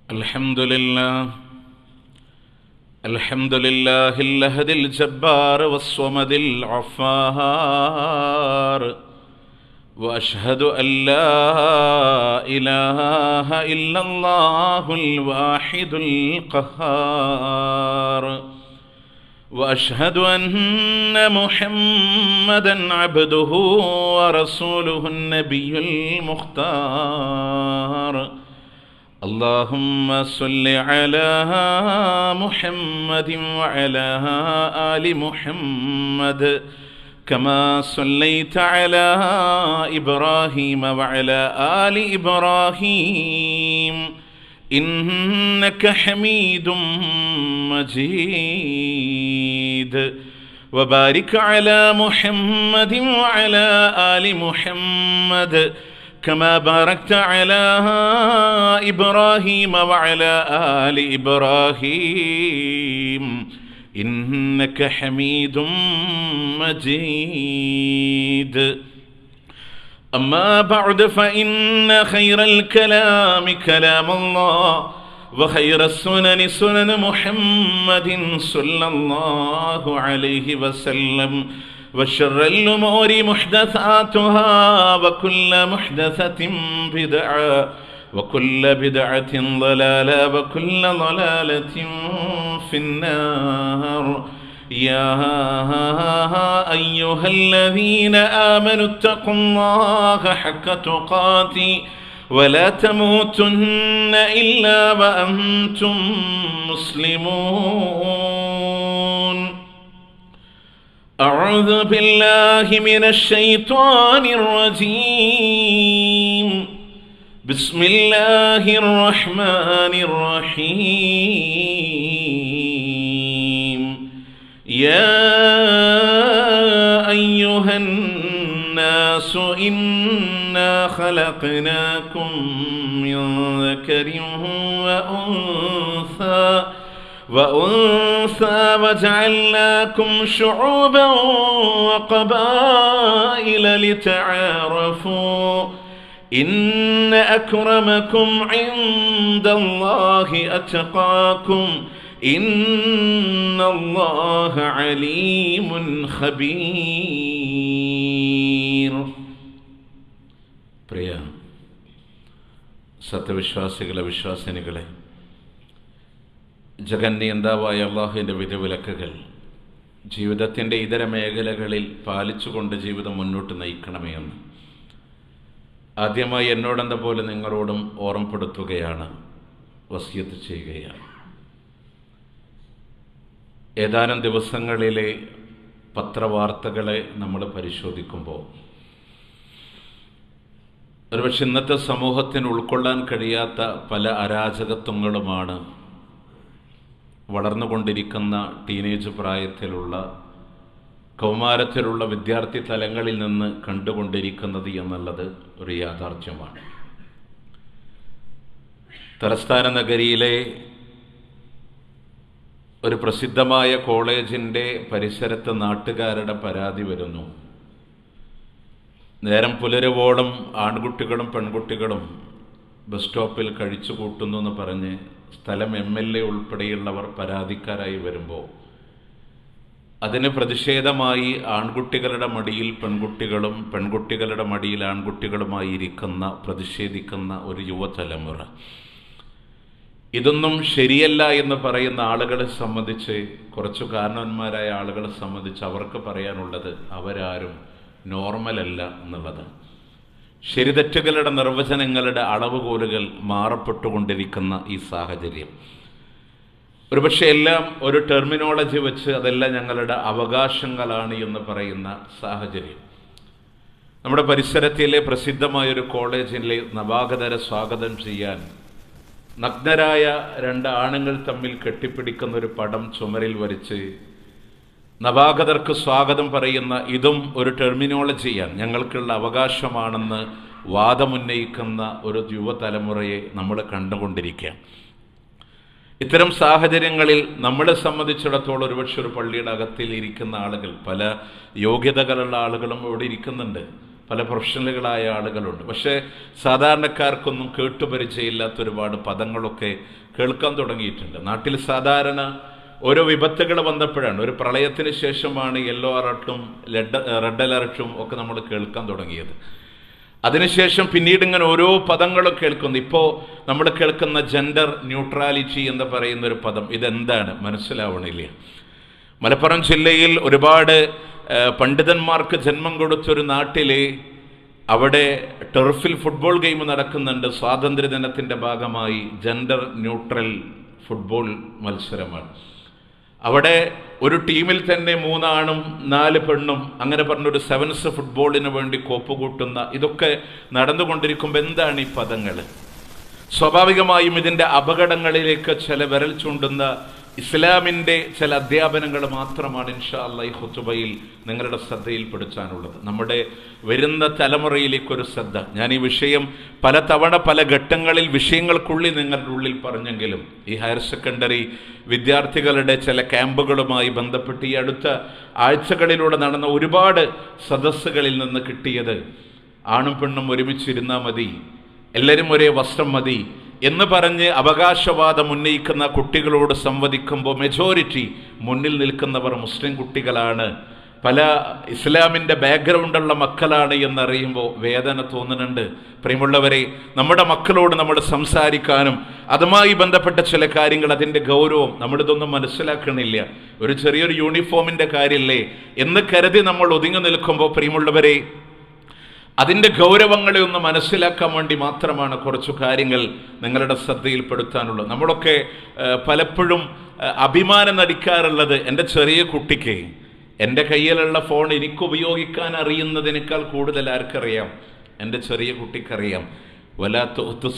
الحمد لله الحمد لله اللهد الجبار والصمد العفار واشهد ان لا اله الا الله الواحد القهار واشهد ان محمدا عبده ورسوله النبي المختار اللهم صل على محمد وعلى ال محمد كما صليت على ابراهيم وعلى ال ابراهيم انك حميد مجيد وبارك على محمد وعلى ال محمد كما باركت على ابراهيم وعلى ال ابراهيم انك حميد مجيد اما بعد فان خير الكلام كلام الله وخير السنن سنن محمد صلى الله عليه وسلم وشر الأمور محدثاتها وكل محدثة بدعة وكل بدعة ضلالة وكل ضلالة في النار يا أيها الذين آمنوا اتقوا الله حق تقاته ولا تموتن إلا وأنتم مسلمون أعوذ بالله من الشيطان الرجيم بسم الله الرحمن الرحيم يا أيها الناس إنا خلقناكم من ذكر وأنثى وأنثى وجعلناكم شعوبا وقبائل لتعارفوا إن أكرمكم عند الله أتقاكم إن الله عليم خبير പ്രിയ സത്യവിശ്വാസികളെ വിശ്വാസിനികളെ ജഗന്നിയന്താവായ അള്ളാഹുവിൻ്റെ വിധിവിലക്കുകൾ ജീവിതത്തിൻ്റെ ഇതര മേഖലകളിൽ പാലിച്ചുകൊണ്ട് ജീവിതം മുന്നോട്ട് നയിക്കണമേ എന്ന് ആദ്യമായി എന്നോടെന്ന പോലെ നിങ്ങളോടും ഓർമ്മപ്പെടുത്തുകയാണ് വസിയത്ത് ചെയ്യുകയാണ് ഏതാനും ദിവസങ്ങളിലെ പത്രവാർത്തകളെ നമ്മൾ പരിശോധിക്കുമ്പോൾ ഒരുപക്ഷെ ഇന്നത്തെ സമൂഹത്തിന് ഉൾക്കൊള്ളാൻ കഴിയാത്ത പല അരാജകത്വങ്ങളുമാണ് വളർന്നുകൊണ്ടിരിക്കുന്ന ടീനേജ് പ്രായത്തിലുള്ള കൗമാരത്തിലുള്ള വിദ്യാർത്ഥി തലങ്ങളിൽ നിന്ന് കണ്ടുകൊണ്ടിരിക്കുന്നത് എന്നുള്ളത് ഒരു യാഥാർത്ഥ്യമാണ് തലസ്ഥാന നഗരിയിലെ ഒരു പ്രസിദ്ധമായ കോളേജിൻ്റെ പരിസരത്ത് നാട്ടുകാരുടെ പരാതി വരുന്നു നേരം പുലരുവോളം ആൺകുട്ടികളും പെൺകുട്ടികളും ബസ് സ്റ്റോപ്പിൽ കഴിച്ചു കൂട്ടുന്നു എന്ന് പറഞ്ഞ് സ്ഥലം എം എൽ എ ഉൾപ്പെടെയുള്ളവർ പരാതിക്കാരായി വരുമ്പോൾ അതിന് പ്രതിഷേധമായി ആൺകുട്ടികളുടെ മടിയിൽ പെൺകുട്ടികളും പെൺകുട്ടികളുടെ മടിയിൽ ആൺകുട്ടികളുമായി ഇരിക്കുന്ന പ്രതിഷേധിക്കുന്ന ഒരു യുവതലമുറ ഇതൊന്നും ശരിയല്ല എന്ന് പറയുന്ന ആളുകളെ സംബന്ധിച്ച് കുറച്ചു കാരണവന്മാരായ ആളുകളെ സംബന്ധിച്ച് അവർക്ക് പറയാനുള്ളത് അവരാരും നോർമലല്ല എന്നുള്ളതാണ് ശരിതെറ്റുകളുടെ നിർവചനങ്ങളുടെ അളവുകോലുകൾ മാറപ്പെട്ടുകൊണ്ടിരിക്കുന്ന ഈ സാഹചര്യം ഒരുപക്ഷെ എല്ലാം ഒരു ടെർമിനോളജി വെച്ച് അതെല്ലാം ഞങ്ങളുടെ അവകാശങ്ങളാണ് എന്ന് പറയുന്ന സാഹചര്യം നമ്മുടെ പരിസരത്തിലെ പ്രസിദ്ധമായ ഒരു കോളേജിലെ നവാഗതരെ സ്വാഗതം ചെയ്യാൻ നഗ്നരായ രണ്ട് ആണുങ്ങൾ തമ്മിൽ കെട്ടിപ്പിടിക്കുന്ന ഒരു പടം ചുമരിൽ വരച്ച് നവാഗതർക്ക് സ്വാഗതം പറയുന്ന ഇതും ഒരു ടെർമിനോളജിയാണ് ഞങ്ങൾക്കുള്ള അവകാശമാണെന്ന് വാദമുന്നയിക്കുന്ന ഒരു യുവതലമുറയെ നമ്മൾ കണ്ടുകൊണ്ടിരിക്കുക ഇത്തരം സാഹചര്യങ്ങളിൽ നമ്മളെ സംബന്ധിച്ചിടത്തോളം ഒരുപക്ഷെ ഒരു പള്ളിയുടെ അകത്തിൽ ഇരിക്കുന്ന ആളുകൾ പല യോഗ്യതകളുള്ള ആളുകളും ഇവിടെ ഇരിക്കുന്നുണ്ട് പല പ്രൊഫഷണലുകളായ ആളുകളുണ്ട് പക്ഷേ സാധാരണക്കാർക്കൊന്നും കേട്ടുപരിചയമില്ലാത്ത ഒരുപാട് പദങ്ങളൊക്കെ കേൾക്കാൻ തുടങ്ങിയിട്ടുണ്ട് നാട്ടിൽ സാധാരണ ഓരോ വിപത്തുകൾ വന്നപ്പോഴാണ് ഒരു പ്രളയത്തിന് ശേഷമാണ് യെല്ലോ അലർട്ടും റെഡ് റെഡ് അലർട്ടും ഒക്കെ നമ്മൾ കേൾക്കാൻ തുടങ്ങിയത് അതിനുശേഷം പിന്നീട് ഇങ്ങനെ ഓരോ പദങ്ങളും കേൾക്കുന്നു ഇപ്പോൾ നമ്മൾ കേൾക്കുന്ന ജെൻഡർ ന്യൂട്രാലിറ്റി എന്ന് പറയുന്ന ഒരു പദം ഇതെന്താണ് മനസ്സിലാവണില്ല മലപ്പുറം ജില്ലയിൽ ഒരുപാട് ഏഹ്, പണ്ഡിതന്മാർക്ക് ജന്മം കൊടുത്തൊരു നാട്ടിലെ അവിടെ ടെർഫിൽ ഫുട്ബോൾ ഗെയിം നടക്കുന്നുണ്ട് സ്വാതന്ത്ര്യദിനത്തിൻ്റെ ഭാഗമായി ജെൻഡർ ന്യൂട്രൽ ഫുട്ബോൾ മത്സരമാണ് അവിടെ ഒരു ടീമിൽ തന്നെ മൂന്നാണും നാല് പെണ്ണും അങ്ങനെ പറഞ്ഞൊരു സെവൻസ് ഫുട്ബോളിന് വേണ്ടി കോപ്പ് കൂട്ടുന്ന ഇതൊക്കെ നടന്നുകൊണ്ടിരിക്കുമ്പോൾ എന്താണ് ഈ പദങ്ങൾ സ്വാഭാവികമായും ഇതിൻ്റെ അപകടങ്ങളിലേക്ക് ചില വിരൽ ചൂണ്ടുന്ന ഇസ്ലാമിൻ്റെ ചില അധ്യാപനങ്ങൾ മാത്രമാണ് ഇൻഷാ അല്ല ഈ ഹുത്തുബയിൽ നിങ്ങളുടെ ശ്രദ്ധയിൽപ്പെടുത്താനുള്ളത് നമ്മുടെ വരുന്ന തലമുറയിലേക്കൊരു ശ്രദ്ധ ഞാൻ ഈ വിഷയം പല തവണ പല ഘട്ടങ്ങളിൽ വിഷയങ്ങൾക്കുള്ളിൽ നിങ്ങളുടെ ഉള്ളിൽ പറഞ്ഞെങ്കിലും ഈ ഹയർ സെക്കൻഡറി വിദ്യാർത്ഥികളുടെ ചില ക്യാമ്പുകളുമായി ബന്ധപ്പെട്ട് ഈ അടുത്ത ആഴ്ചകളിലൂടെ നടന്ന ഒരുപാട് സദസ്സുകളിൽ നിന്ന് കിട്ടിയത് ആണും പെണ്ണും ഒരുമിച്ചിരുന്നാൽ മതി എല്ലാവരും ഒരേ വസ്ത്രം മതി എന്ന് പറഞ്ഞ് അവകാശവാദം ഉന്നയിക്കുന്ന കുട്ടികളോട് സംവദിക്കുമ്പോൾ മെജോറിറ്റി മുന്നിൽ നിൽക്കുന്നവർ മുസ്ലിം കുട്ടികളാണ് പല ഇസ്ലാമിൻ്റെ ബാക്ക്ഗ്രൗണ്ടുള്ള മക്കളാണ് എന്നറിയുമ്പോൾ വേദന തോന്നുന്നുണ്ട് പ്രിയമുള്ളവരെ നമ്മുടെ മക്കളോട് നമ്മൾ സംസാരിക്കാനും അതുമായി ബന്ധപ്പെട്ട ചില കാര്യങ്ങൾ അതിൻ്റെ ഗൗരവം നമ്മളിതൊന്നും മനസ്സിലാക്കണില്ല ഒരു ചെറിയൊരു യൂണിഫോമിൻ്റെ കാര്യമല്ലേ എന്ന് കരുതി നമ്മൾ ഒതുങ്ങി നിൽക്കുമ്പോൾ പ്രിയമുള്ളവരെ അതിൻ്റെ ഗൗരവങ്ങളെ ഒന്ന് മനസ്സിലാക്കാൻ വേണ്ടി മാത്രമാണ് കുറച്ചു കാര്യങ്ങൾ നിങ്ങളുടെ ശ്രദ്ധയിൽപ്പെടുത്താനുള്ളത് നമ്മളൊക്കെ ഏഹ്, പലപ്പോഴും ഏഹ്, അഭിമാനം നടിക്കാറുള്ളത് എൻ്റെ ചെറിയ കുട്ടിക്ക് എൻ്റെ കയ്യിലുള്ള ഫോൺ എനിക്ക് ഉപയോഗിക്കാൻ അറിയുന്നതിനേക്കാൾ കൂടുതൽ ആർക്കറിയാം എൻ്റെ ചെറിയ കുട്ടിക്കറിയാം വലാത്ത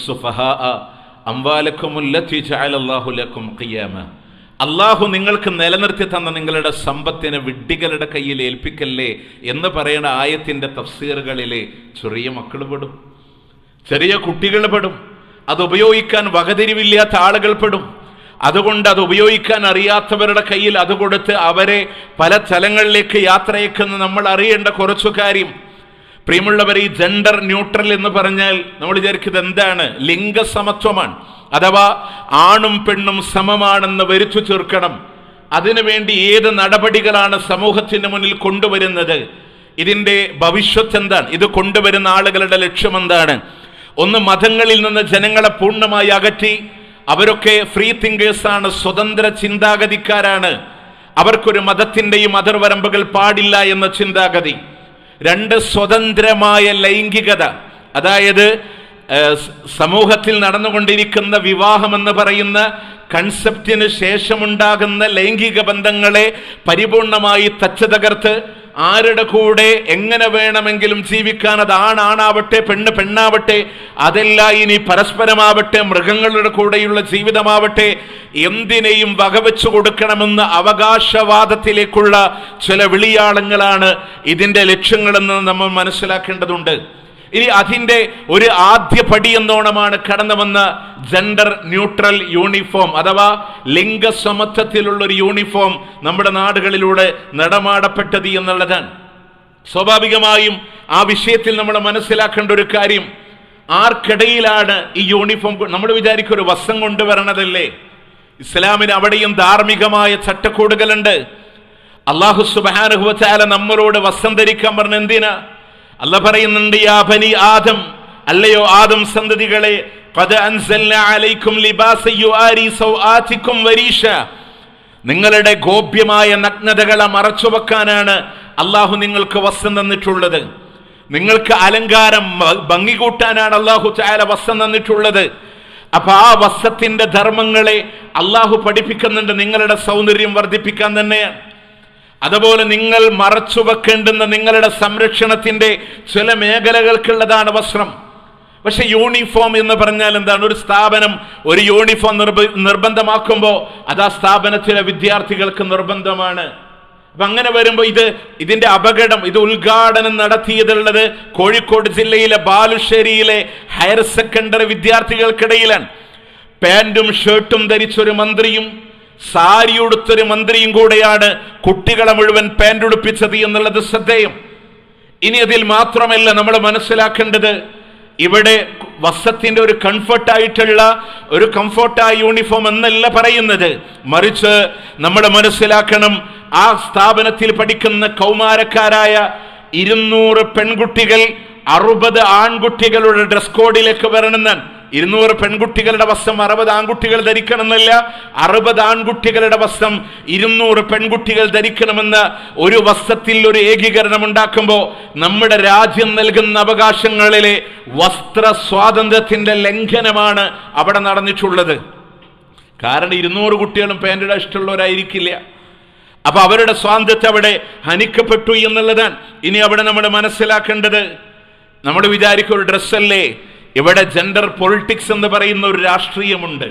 അംവാലക്കുമുല്ലത്തി ജഅലല്ലാഹു ലക്കും ഖിയാമ അള്ളാഹു നിങ്ങൾക്ക് നിലനിർത്തി തന്ന നിങ്ങളുടെ സമ്പത്തിനെ വിഡ്ഢികളുടെ കയ്യിൽ ഏൽപ്പിക്കല്ലേ എന്ന് പറയുന്ന ആയത്തിന്റെ തഫ്സീറുകളിലെ ചെറിയ മക്കൾ പെടും ചെറിയ കുട്ടികൾ പെടും അത് ഉപയോഗിക്കാൻ വകതിരിവില്ലാത്ത ആളുകൾ പെടും അതുകൊണ്ട് അത് ഉപയോഗിക്കാൻ അറിയാത്തവരുടെ കയ്യിൽ അത് കൊടുത്ത് അവരെ പല സ്ഥലങ്ങളിലേക്ക് യാത്രയക്കുന്ന നമ്മൾ അറിയേണ്ട കുറച്ചു കാര്യം പ്രിയമുള്ളവർ ഈ ജെൻഡർ ന്യൂട്രൽ എന്ന് പറഞ്ഞാൽ നമ്മൾ വിചാരിക്കുന്നത് എന്താണ് ലിംഗസമത്വമാണ് അഥവാ ആണും പെണ്ണും സമമാണെന്ന് വരുത്തി തീർക്കണം അതിനുവേണ്ടി ഏത് നടപടികളാണ് സമൂഹത്തിന് മുന്നിൽ കൊണ്ടുവരുന്നത് ഇതിന്റെ ഭവിഷ്യത്ത് എന്താണ് ഇത് കൊണ്ടുവരുന്ന ആളുകളുടെ ലക്ഷ്യം എന്താണ് ഒന്ന് മതങ്ങളിൽ നിന്ന് ജനങ്ങളെ പൂർണ്ണമായി അകറ്റി അവരൊക്കെ ഫ്രീ തിങ്കേഴ്സ് ആണ് സ്വതന്ത്ര ചിന്താഗതിക്കാരാണ് അവർക്കൊരു മതത്തിന്റെയും അതിർവരമ്പുകൾ പാടില്ല എന്ന ചിന്താഗതി രണ്ട് സ്വതന്ത്രമായ ലൈംഗികത അതായത് ഏഹ്, സ- സമൂഹത്തിൽ നടന്നുകൊണ്ടിരിക്കുന്ന വിവാഹം എന്ന് പറയുന്ന കൺസെപ്റ്റിന് ശേഷമുണ്ടാകുന്ന ലൈംഗിക ബന്ധങ്ങളെ പരിപൂർണമായി തച്ച് തകർത്ത് ആരുടെ കൂടെ എങ്ങനെ വേണമെങ്കിലും ജീവിക്കാൻ അത് ആണാണാവട്ടെ പെണ്ണ് പെണ്ണാവട്ടെ അതെല്ലാം ഇനി പരസ്പരമാവട്ടെ മൃഗങ്ങളുടെ കൂടെയുള്ള ജീവിതമാവട്ടെ എന്തിനേയും വകവെച്ചു കൊടുക്കണമെന്ന അവകാശവാദത്തിലേക്കുള്ള ചില വിളിയാളങ്ങളാണ് ഇതിന്റെ ലക്ഷ്യങ്ങളെന്ന് നമ്മൾ മനസ്സിലാക്കേണ്ടതുണ്ട് ഇനി അതിന്റെ ഒരു ആദ്യ പടി എന്നോണമാണ് കടന്നു വന്ന ജെൻഡർ ന്യൂട്രൽ യൂണിഫോം അഥവാ ലിംഗസമത്വത്തിലുള്ള ഒരു യൂണിഫോം നമ്മുടെ നാടുകളിലൂടെ നടമാടപ്പെട്ടത് എന്നുള്ളതാണ് സ്വാഭാവികമായും ആ വിഷയത്തിൽ നമ്മൾ മനസ്സിലാക്കേണ്ട ഒരു കാര്യം ആർക്കിടയിലാണ് ഈ യൂണിഫോം കൊ- നമ്മൾ വിചാരിക്കും ഒരു വസ്ത്രം കൊണ്ടുവരണതല്ലേ ഇസ്ലാമിന് അവിടെയും ധാർമ്മികമായ ചട്ടക്കൂടുകളുണ്ട് അള്ളാഹു സുബാനുഭവത്താല നമ്മളോട് വസ്ത്രം ധരിക്കാൻ പറഞ്ഞ എന്തിനാ അല്ല പറയുന്നുണ്ട് യാ ബനി ആദം അല്ലയോ ആദം സന്തതികളെ قد أنزلنا عليكم لباسا يواري سوآتكم وريشا നിങ്ങളുടെ ഗോപ്യമായ നഗ്നതകളെ മറച്ചുവെക്കാനാണ് അള്ളാഹു നിങ്ങൾക്ക് വസ്ത്രം തന്നിട്ടുള്ളത് നിങ്ങൾക്ക് അലങ്കാരം ഭ- ഭംഗി കൂട്ടാനാണ് അള്ളാഹു ചായാല വസ്ത്രം തന്നിട്ടുള്ളത് അപ്പൊ ആ വസ്ത്രത്തിന്റെ ധർമ്മങ്ങളെ അള്ളാഹു പഠിപ്പിക്കുന്നുണ്ട് നിങ്ങളുടെ സൗന്ദര്യം വർദ്ധിപ്പിക്കാൻ തന്നെയാണ് അതുപോലെ നിങ്ങൾ മറച്ചു വെക്കേണ്ടുന്ന നിങ്ങളുടെ സംരക്ഷണത്തിന്റെ ചില മേഖലകൾക്കുള്ളതാണ് വസ്ത്രം പക്ഷെ യൂണിഫോം എന്ന് പറഞ്ഞാൽ എന്താണ് ഒരു സ്ഥാപനം ഒരു യൂണിഫോം നിർബ നിർബന്ധമാക്കുമ്പോൾ അത് ആ സ്ഥാപനത്തിലെ വിദ്യാർത്ഥികൾക്ക് നിർബന്ധമാണ് അപ്പൊ അങ്ങനെ വരുമ്പോൾ ഇത് ഇതിന്റെ അപകടം ഇത് ഉദ്ഘാടനം നടത്തിയതുള്ളത് കോഴിക്കോട് ജില്ലയിലെ ബാലുശ്ശേരിയിലെ ഹയർ സെക്കൻഡറി വിദ്യാർത്ഥികൾക്കിടയിലാണ് പാന്റും ഷർട്ടും ധരിച്ചൊരു മന്ത്രിയും സാരി ഉടുത്തൊരു മന്ത്രിയും കൂടെയാണ് കുട്ടികളെ മുഴുവൻ പാന്റ് ഉടുപ്പിച്ചത് എന്നുള്ളത് ശ്രദ്ധേയം ഇനി അതിൽ മാത്രമല്ല നമ്മൾ മനസ്സിലാക്കേണ്ടത് ഇവിടെ വസ്ത്രത്തിന്റെ ഒരു കംഫർട്ടായിട്ടുള്ള ഒരു കംഫർട്ടായ യൂണിഫോം എന്നല്ല പറയുന്നത് മറിച്ച് നമ്മൾ മനസ്സിലാക്കണം ആ സ്ഥാപനത്തിൽ പഠിക്കുന്ന കൗമാരക്കാരായ ഇരുന്നൂറ് പെൺകുട്ടികൾ അറുപത് ആൺകുട്ടികളുടെ ഡ്രസ് കോഡിലേക്ക് വരണമെന്നാണ് ഇരുന്നൂറ് പെൺകുട്ടികളുടെ വസ്ത്രം അറുപത് ആൺകുട്ടികൾ ധരിക്കണമെന്നല്ല അറുപത് ആൺകുട്ടികളുടെ വസ്ത്രം ഇരുന്നൂറ് പെൺകുട്ടികൾ ധരിക്കണമെന്ന ഒരു വസ്ത്രത്തിൽ ഒരു ഏകീകരണം ഉണ്ടാക്കുമ്പോൾ നമ്മുടെ രാജ്യം നൽകുന്ന അവകാശങ്ങളിലെ വസ്ത്ര സ്വാതന്ത്ര്യത്തിന്റെ ലംഘനമാണ് അവിടെ നടന്നിട്ടുള്ളത് കാരണം ഇരുന്നൂറ് കുട്ടികളും പാൻറ്റിടാൻ ഇഷ്ടമുള്ളവരായിരിക്കില്ല അപ്പൊ അവരുടെ സ്വാതന്ത്ര്യത്തെ അവിടെ ഹനിക്കപ്പെട്ടു എന്നുള്ളതാണ് ഇനി അവിടെ നമ്മൾ മനസ്സിലാക്കേണ്ടത് നമ്മൾ വിചാരിക്കും ഒരു ഡ്രസ്സല്ലേ ഇവിടെ ജെൻഡർ പൊളിറ്റിക്സ് എന്ന് പറയുന്ന ഒരു രാഷ്ട്രീയമുണ്ട്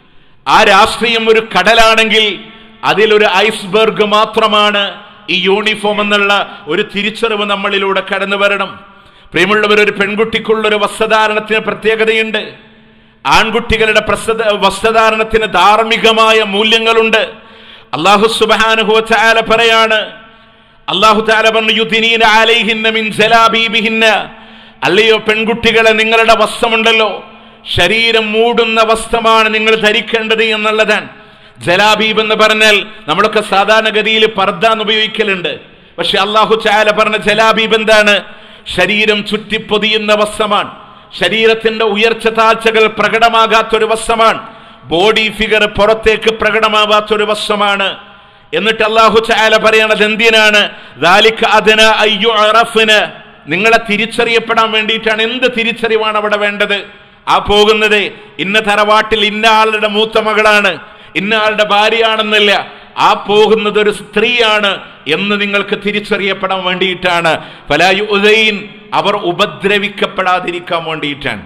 ആ രാഷ്ട്രീയം ഒരു കടലാണെങ്കിൽ അതിലൊരു ഐസ്ബർഗ് മാത്രമാണ് ഈ യൂണിഫോം എന്നുള്ള ഒരു തിരിച്ചറിവ് നമ്മളിലൂടെ കടന്നു വരണം പ്രിയമുള്ളവർ ഒരു പെൺകുട്ടിക്കുള്ള ഒരു വസ്ത്രധാരണത്തിന് പ്രത്യേകതയുണ്ട് ആൺകുട്ടികളുടെ പ്രസദ വസ്ത്രധാരണത്തിന് ധാർമ്മികമായ മൂല്യങ്ങളുണ്ട് അള്ളാഹു സുബാനുഹു ചാല പറയാണ് അള്ളാഹു താല പറഞ്ഞു യുദ്ധിനീന അലൈഹിന്ന മിൻ ജലാബീബിഹിന്ന അല്ലയോ പെൺകുട്ടികളെ നിങ്ങളുടെ വസ്ത്രമുണ്ടല്ലോ ശരീരം മൂടുന്ന വസ്ത്രമാണ് നിങ്ങൾ ധരിക്കേണ്ടത് എന്നുള്ളതാണ് ജലാബീബ് എന്ന് പറഞ്ഞാൽ നമ്മളൊക്കെ സാധാരണഗതിയിൽ പർദ്ദ എന്ന് ഉപയോഗിക്കലുണ്ട് പക്ഷെ അള്ളാഹു ചാല പറഞ്ഞ ജലാബീബ് എന്താണ് ശരീരം ചുറ്റിപ്പൊതിയുന്ന വസ്ത്രമാണ് ശരീരത്തിന്റെ ഉയർച്ച താഴ്ചകൾ പ്രകടമാകാത്തൊരു വസ്ത്രമാണ് ബോഡി ഫിഗർ പുറത്തേക്ക് പ്രകടമാവാത്തൊരു വസ്ത്രമാണ് എന്നിട്ട് അള്ളാഹു ചാല പറയണത് എന്തിനാണ് ദാലിക അദന അയ്യു അറഫിന് നിങ്ങളെ തിരിച്ചറിയപ്പെടാൻ വേണ്ടിയിട്ടാണ് എന്ത് തിരിച്ചറിവാണ് അവിടെ വേണ്ടത് ആ പോകുന്നത് ഇന്ന തറവാട്ടിൽ ഇന്ന ആളുടെ മൂത്ത മകളാണ് ഇന്ന ആളുടെ ഭാര്യയാണെന്നില്ല ആ പോകുന്നത് ഒരു സ്ത്രീയാണ് എന്ന് നിങ്ങൾക്ക് തിരിച്ചറിയപ്പെടാൻ വേണ്ടിയിട്ടാണ് ഫലായു ഉദയിൻ അവർ ഉപദ്രവിക്കപ്പെടാതിരിക്കാൻ വേണ്ടിയിട്ടാണ്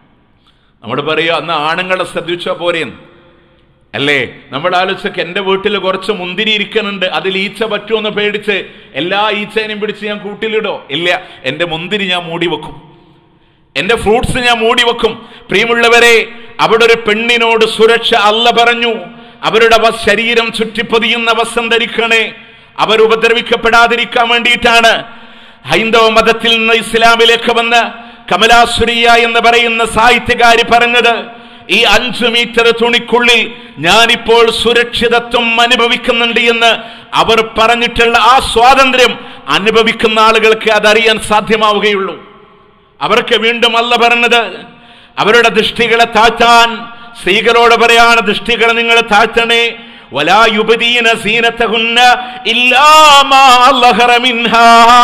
നമ്മൾ പറയുക അന്ന് ആണുങ്ങളെ ശ്രദ്ധിച്ചാൽ പോരെയും അല്ലേ നമ്മൾ ആലോചിച്ചൊക്കെ എൻ്റെ വീട്ടിൽ കുറച്ച് മുന്തിരി ഇരിക്കുന്നുണ്ട് അതിൽ ഈച്ച പറ്റുമെന്ന് പേടിച്ച് എല്ലാ ഈച്ചേനെയും പിടിച്ച് ഞാൻ കൂട്ടിലിടോ ഇല്ല എൻ്റെ മുന്തിരി ഞാൻ മൂടി വെക്കും എൻ്റെ ഫ്രൂട്ട്സ് ഞാൻ മൂടി വെക്കും പ്രിയമുള്ളവരെ അവിടെ ഒരു പെണ്ണിനോട് സുരക്ഷ അല്ല പറഞ്ഞു അവരുടെ വ- ശരീരം ചുറ്റിപ്പൊതിയുന്ന വസ്ത്രം ധരിക്കണേ അവർ ഉപദ്രവിക്കപ്പെടാതിരിക്കാൻ വേണ്ടിയിട്ടാണ് ഹൈന്ദവ മതത്തിൽ നിന്ന് ഇസ്ലാമിലേക്ക് വന്ന് കമലാസുരിയ എന്ന് പറയുന്ന സാഹിത്യകാരി പറഞ്ഞത് ഈ അഞ്ചു മീറ്റർ തുണിക്കുള്ളിൽ ഞാനിപ്പോൾ സുരക്ഷിതത്വം അനുഭവിക്കുന്നുണ്ട് എന്ന് അവർ പറഞ്ഞിട്ടുള്ള ആ സ്വാതന്ത്ര്യം അനുഭവിക്കുന്ന ആളുകൾക്ക് അതറിയാൻ സാധ്യമാവുകയുള്ളൂ അവർക്ക് വീണ്ടും അല്ല പറഞ്ഞത് അവരുടെ ദൃഷ്ടികളെ താഴ്ത്താൻ സ്ത്രീകളോട് പറയാണ് ദൃഷ്ടികളെ നിങ്ങൾ താഴ്ത്തണേ വലാ യുബദീന സീനത്തഹുന്ന ഇല്ലാ മാ അല്ലഹറ മിൻഹാ.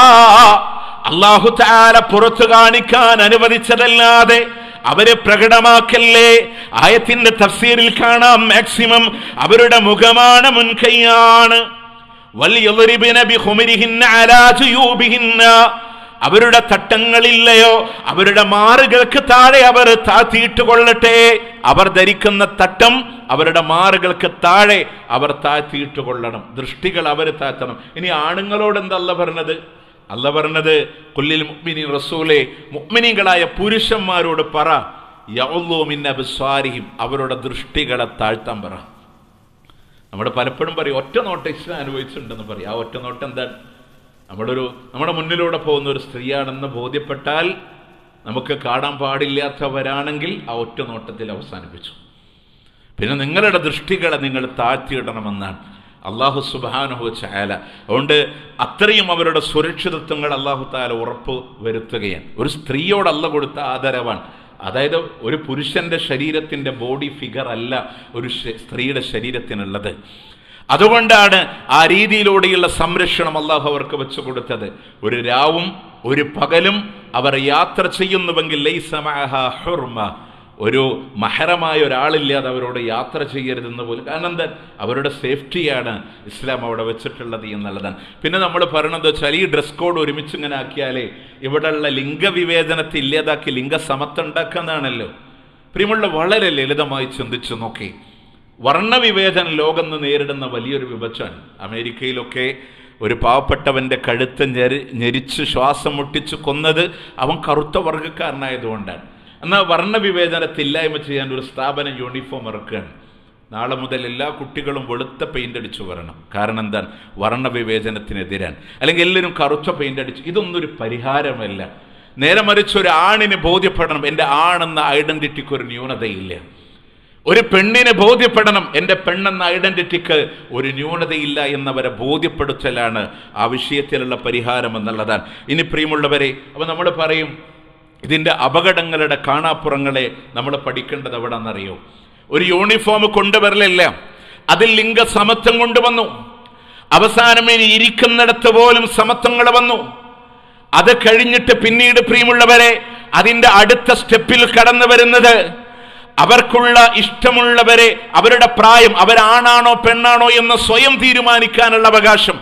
അല്ലാഹു തആല പുറത്തു കാണിക്കാൻ അനുവദിച്ചതല്ലാതെ അവരെ പ്രകടമാക്കല്ലേ ആയത്തിന്റെ തഫ്സീറിൽ കാണാം മാക്സിമം അവരുടെ മുഖമാണ് മുൻകൈയാണ് വൽയദ്രിബിന ബിഖുമരിഹിന്ന അലാ ജുയൂബിഹിന്ന അവരുടെ തട്ടങ്ങളില്ലയോ അവരുടെ മാറുകൾക്ക് താഴെ അവർ താത്തിയിട്ട് കൊള്ളട്ടെ അവർ ധരിക്കുന്ന തട്ടം അവരുടെ മാറുകൾക്ക് താഴെ അവർ താഴ്ത്തിയിട്ട് കൊള്ളണം ദൃഷ്ടികൾ അവർ താഴ്ത്തണം ഇനി ആണുങ്ങളോട് എന്തല്ല പറഞ്ഞത് അല്ല പറഞ്ഞത് കൊല്ലിൽ മുഗ്മിനി റസൂലെ മുഗ്മിനികളായ പുരുഷന്മാരോട് പറ യൗലോമിൻ അബിസ്വാരിഹിം അവരുടെ ദൃഷ്ടികളെ താഴ്ത്താൻ പറ നമ്മൾ പലപ്പോഴും പറയും ഒറ്റ നോട്ടം ഇസ്ലാം അനുഭവിച്ചിട്ടുണ്ടെന്ന് പറയും ആ ഒറ്റ നോട്ടം എന്താണ് നമ്മുടെ ഒരു നമ്മുടെ മുന്നിലൂടെ പോകുന്ന ഒരു സ്ത്രീയാണെന്ന് ബോധ്യപ്പെട്ടാൽ നമുക്ക് കാണാൻ പാടില്ലാത്തവരാണെങ്കിൽ ആ ഒറ്റ നോട്ടത്തിൽ അവസാനിപ്പിച്ചു പിന്നെ നിങ്ങളുടെ ദൃഷ്ടികളെ നിങ്ങൾ താഴ്ത്തിയിടണമെന്നാണ് അള്ളാഹു സുബാനുഹു ചായാല അതുകൊണ്ട് അത്രയും അവരുടെ സുരക്ഷിതത്വങ്ങൾ അള്ളാഹു താല ഉറപ്പ് വരുത്തുകയാണ് ഒരു സ്ത്രീയോട് അല്ല കൊടുത്ത ആദരവാണ് അതായത് ഒരു പുരുഷന്റെ ശരീരത്തിന്റെ ബോഡി ഫിഗർ അല്ല ഒരു ശ- സ്ത്രീയുടെ ശരീരത്തിനുള്ളത് അതുകൊണ്ടാണ് ആ രീതിയിലൂടെയുള്ള സംരക്ഷണം അള്ളാഹു അവർക്ക് വെച്ചു കൊടുത്തത് ഒരു രാവും ഒരു പകലും അവർ യാത്ര ചെയ്യുന്നുവെങ്കിൽ ലൈസ മഅഹാ ഹുർമ ഒരു മഹരമായ ഒരാളില്ലാതെ അവരോട് യാത്ര ചെയ്യരുതെന്ന് പോലും കാരണം എന്താ അവരുടെ സേഫ്റ്റിയാണ് ഇസ്ലാം അവിടെ വെച്ചിട്ടുള്ളത് എന്നുള്ളതാണ് പിന്നെ നമ്മൾ പറയണത് വെച്ചാൽ ഈ ഡ്രസ് കോഡ് ഒരുമിച്ച് ഇങ്ങനെ ആക്കിയാലേ ഇവിടെയുള്ള ലിംഗവിവേചനത്തെ ഇല്ലാതാക്കി ലിംഗസമത്വം ഉണ്ടാക്കാന്നാണല്ലോ പ്രിയമുള്ള വളരെ ലളിതമായി ചിന്തിച്ചു നോക്കി വർണ്ണവിവേചനം ലോകം ഇന്ന് നേരിടുന്ന വലിയൊരു വിപച്ചാണ് അമേരിക്കയിലൊക്കെ ഒരു പാവപ്പെട്ടവന്റെ കഴുത്ത് ഞെരി ഞെരിച്ച് ശ്വാസം മുട്ടിച്ച് കൊന്നത് അവൻ കറുത്ത വർഗ്ഗക്കാരനായതുകൊണ്ടാണ് എന്നാൽ വർണ്ണവിവേചനത്തെ ഇല്ലായ്മ ചെയ്യാൻ ഒരു സ്ഥാപനം യൂണിഫോം ഇറക്കുകയാണ് നാളെ മുതൽ എല്ലാ കുട്ടികളും വെളുത്ത പെയിന്റ് അടിച്ചു വരണം കാരണം എന്താണ് വർണ്ണവിവേചനത്തിനെതിരാണ് അല്ലെങ്കിൽ എല്ലാവരും കറുത്ത പെയിന്റ് അടിച്ചു ഇതൊന്നും ഒരു പരിഹാരമല്ല നേരെ മറിച്ച് ഒരു ആണിന് ബോധ്യപ്പെടണം എൻ്റെ ആണെന്ന ഐഡന്റിറ്റിക്ക് ഒരു ന്യൂനതയില്ല ഒരു പെണ്ണിനെ ബോധ്യപ്പെടണം എൻ്റെ പെണ്ണെന്ന ഐഡന്റിറ്റിക്ക് ഒരു ന്യൂനതയില്ല എന്നവരെ ബോധ്യപ്പെടുത്തലാണ് ആ വിഷയത്തിലുള്ള പരിഹാരം എന്നുള്ളതാണ് ഇനി പ്രിയമുള്ളവരെ അപ്പോൾ നമ്മൾ പറയും ഇതിൻ്റെ അപകടങ്ങളുടെ കാണാപ്പുറങ്ങളെ നമ്മൾ പഠിക്കേണ്ടത് എവിടെന്നറിയോ ഒരു യൂണിഫോം കൊണ്ടുവരലില്ല അതിൽ ലിംഗസമത്വം കൊണ്ടുവന്നു അവസാനം ഇനി ഇരിക്കുന്നിടത്ത് പോലും സമത്വങ്ങൾ വന്നു അത് കഴിഞ്ഞിട്ട് പിന്നീട് പ്രിയമുള്ളവരെ അതിന്റെ അടുത്ത സ്റ്റെപ്പിൽ കടന്നു വരുന്നത് അവർക്കുള്ള ഇഷ്ടമുള്ളവരെ അവരുടെ പ്രായം അവരാണാണോ പെണ്ണാണോ എന്ന് സ്വയം തീരുമാനിക്കാനുള്ള അവകാശം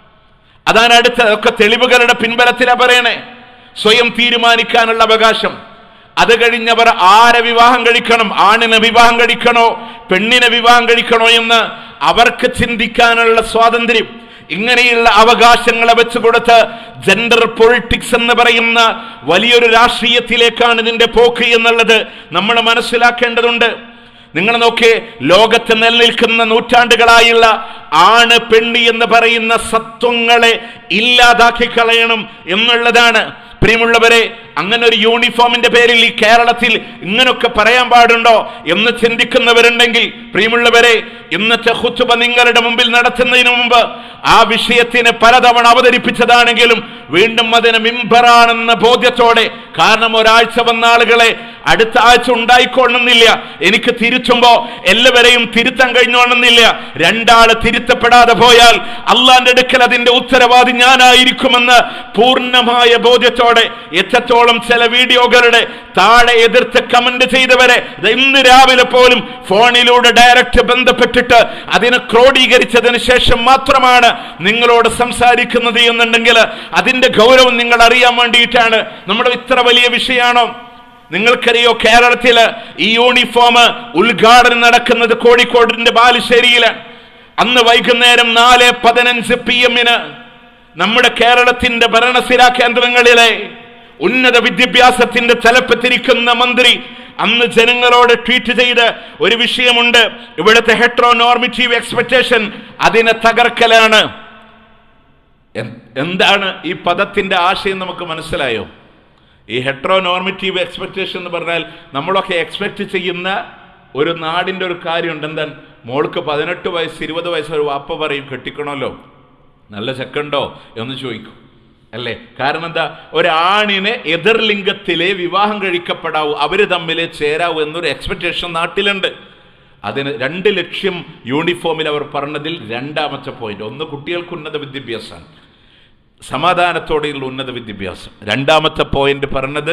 അതാണ് അടുത്ത ഒക്കെ തെളിവുകളുടെ പിൻബലത്തിലാ പറയണേ സ്വയം തീരുമാനിക്കാനുള്ള അവകാശം അത് കഴിഞ്ഞവർ ആരെ വിവാഹം കഴിക്കണം ആണിനെ വിവാഹം കഴിക്കണോ പെണ്ണിനെ വിവാഹം കഴിക്കണോ എന്ന് അവർക്ക് ചിന്തിക്കാനുള്ള സ്വാതന്ത്ര്യം ഇങ്ങനെയുള്ള അവകാശങ്ങളെ വെച്ച് കൊടുത്ത് ജെൻഡർ പൊളിറ്റിക്സ് എന്ന് പറയുന്ന വലിയൊരു രാഷ്ട്രീയത്തിലേക്കാണ് ഇതിന്റെ പോക്ക് എന്നുള്ളത് നമ്മൾ മനസ്സിലാക്കേണ്ടതുണ്ട് നിങ്ങൾ നോക്കി ലോകത്ത് നിലനിൽക്കുന്ന നൂറ്റാണ്ടുകളായുള്ള ആണ് പെണ്ണി എന്ന് പറയുന്ന സത്വങ്ങളെ ഇല്ലാതാക്കി കളയണം എന്നുള്ളതാണ് പ്രിയമുള്ളവരെ അങ്ങനെ ഒരു യൂണിഫോമിന്റെ പേരിൽ ഈ കേരളത്തിൽ ഇങ്ങനൊക്കെ പറയാൻ പാടുണ്ടോ എന്ന് ചിന്തിക്കുന്നവരുണ്ടെങ്കിൽ പ്രിയമുള്ളവരെ ഇന്നത്തെ ഹുത്തുബ നിങ്ങളുടെ മുമ്പിൽ നടത്തുന്നതിന് മുമ്പ് ആ വിഷയത്തിനെ പലതവണ അവതരിപ്പിച്ചതാണെങ്കിലും വീണ്ടും അതിന് മിമ്പറാണെന്ന ബോധ്യത്തോടെ കാരണം ഒരാഴ്ച വന്ന ആളുകളെ അടുത്ത ആഴ്ച ഉണ്ടായിക്കൊള്ളുന്നില്ല എനിക്ക് തിരുത്തുമ്പോ എല്ലാവരെയും തിരുത്താൻ കഴിഞ്ഞോണമെന്നില്ല രണ്ടാള് തിരുത്തപ്പെടാതെ പോയാൽ അള്ളാന്റെ അടുക്കൽ അതിന്റെ ഉത്തരവാദി ഞാനായിരിക്കുമെന്ന് പൂർണ്ണമായ ബോധ്യത്തോടെ എത്രത്തോളം ചില വീഡിയോകളുടെ താഴെ എതിർത്ത് കമന്റ് ചെയ്തവരെ ദാ ഇന്ന് രാവിലെ പോലും ഫോണിലൂടെ ഡയറക്റ്റ് ബന്ധപ്പെട്ടിട്ട് അതിനെ ക്രോഡീകരിച്ചതിന് ശേഷം മാത്രമാണ് നിങ്ങളോട് സംസാരിക്കുന്നത് എന്നുണ്ടെങ്കിൽ അതിന്റെ ഗൗരവം നിങ്ങൾ അറിയാൻ വേണ്ടിയിട്ടാണ് നമ്മുടെ ഇത്ര വലിയ വിഷയമാണോ നിങ്ങൾക്കറിയോ കേരളത്തില് ഈ യൂണിഫോം ഉദ്ഘാടനം നടക്കുന്നത് കോഴിക്കോടിന്റെ ബാലുശ്ശേരിയിലാണ് അന്ന് വൈകുന്നേരം നാല് പതിനഞ്ച് പി എമ്മിന് നമ്മുടെ കേരളത്തിന്റെ ഭരണസിരാ കേന്ദ്രങ്ങളിലെ ഉന്നത വിദ്യാഭ്യാസത്തിന്റെ തലപ്പത്തിരിക്കുന്ന മന്ത്രി അന്ന് ജനങ്ങളോട് ട്വീറ്റ് ചെയ്ത് ഒരു വിഷയമുണ്ട് ഇവിടുത്തെ ഹെട്രോ നോർമിറ്റീവ് എക്സ്പെക്ടേഷൻ അതിനെ തകർക്കലാണ് എൻ- എന്താണ് ഈ പദത്തിന്റെ ആശയം നമുക്ക് മനസ്സിലായോ ഈ ഹെട്രോ നോർമിറ്റീവ് എക്സ്പെക്ടേഷൻ എന്ന് പറഞ്ഞാൽ നമ്മളൊക്കെ എക്സ്പെക്ട് ചെയ്യുന്ന ഒരു നാടിന്റെ ഒരു കാര്യമുണ്ട് എന്താണ് മോൾക്ക് പതിനെട്ട് വയസ്സ് ഇരുപത് വയസ്സ് ഒരു വാപ്പ പറയും കെട്ടിക്കണമല്ലോ നല്ല ചെക്കുണ്ടോ എന്ന് ചോദിക്കും അല്ലേ കാരണം എന്താ ഒരാണിനെ എതിർലിംഗത്തിലെ വിവാഹം കഴിക്കപ്പെടാവൂ അവര് തമ്മിലെ ചേരാവൂ എന്നൊരു എക്സ്പെക്ടേഷൻ നാട്ടിലുണ്ട് അതിന് രണ്ട് ലക്ഷ്യം യൂണിഫോമിൽ അവർ പറഞ്ഞതിൽ രണ്ടാമത്തെ പോയിന്റ് ഒന്ന് കുട്ടികൾക്ക് ഉന്നത വിദ്യാഭ്യാസമാണ് സമാധാനത്തോടെയുള്ള ഉന്നത വിദ്യാഭ്യാസം രണ്ടാമത്തെ പോയിന്റ് പറഞ്ഞത്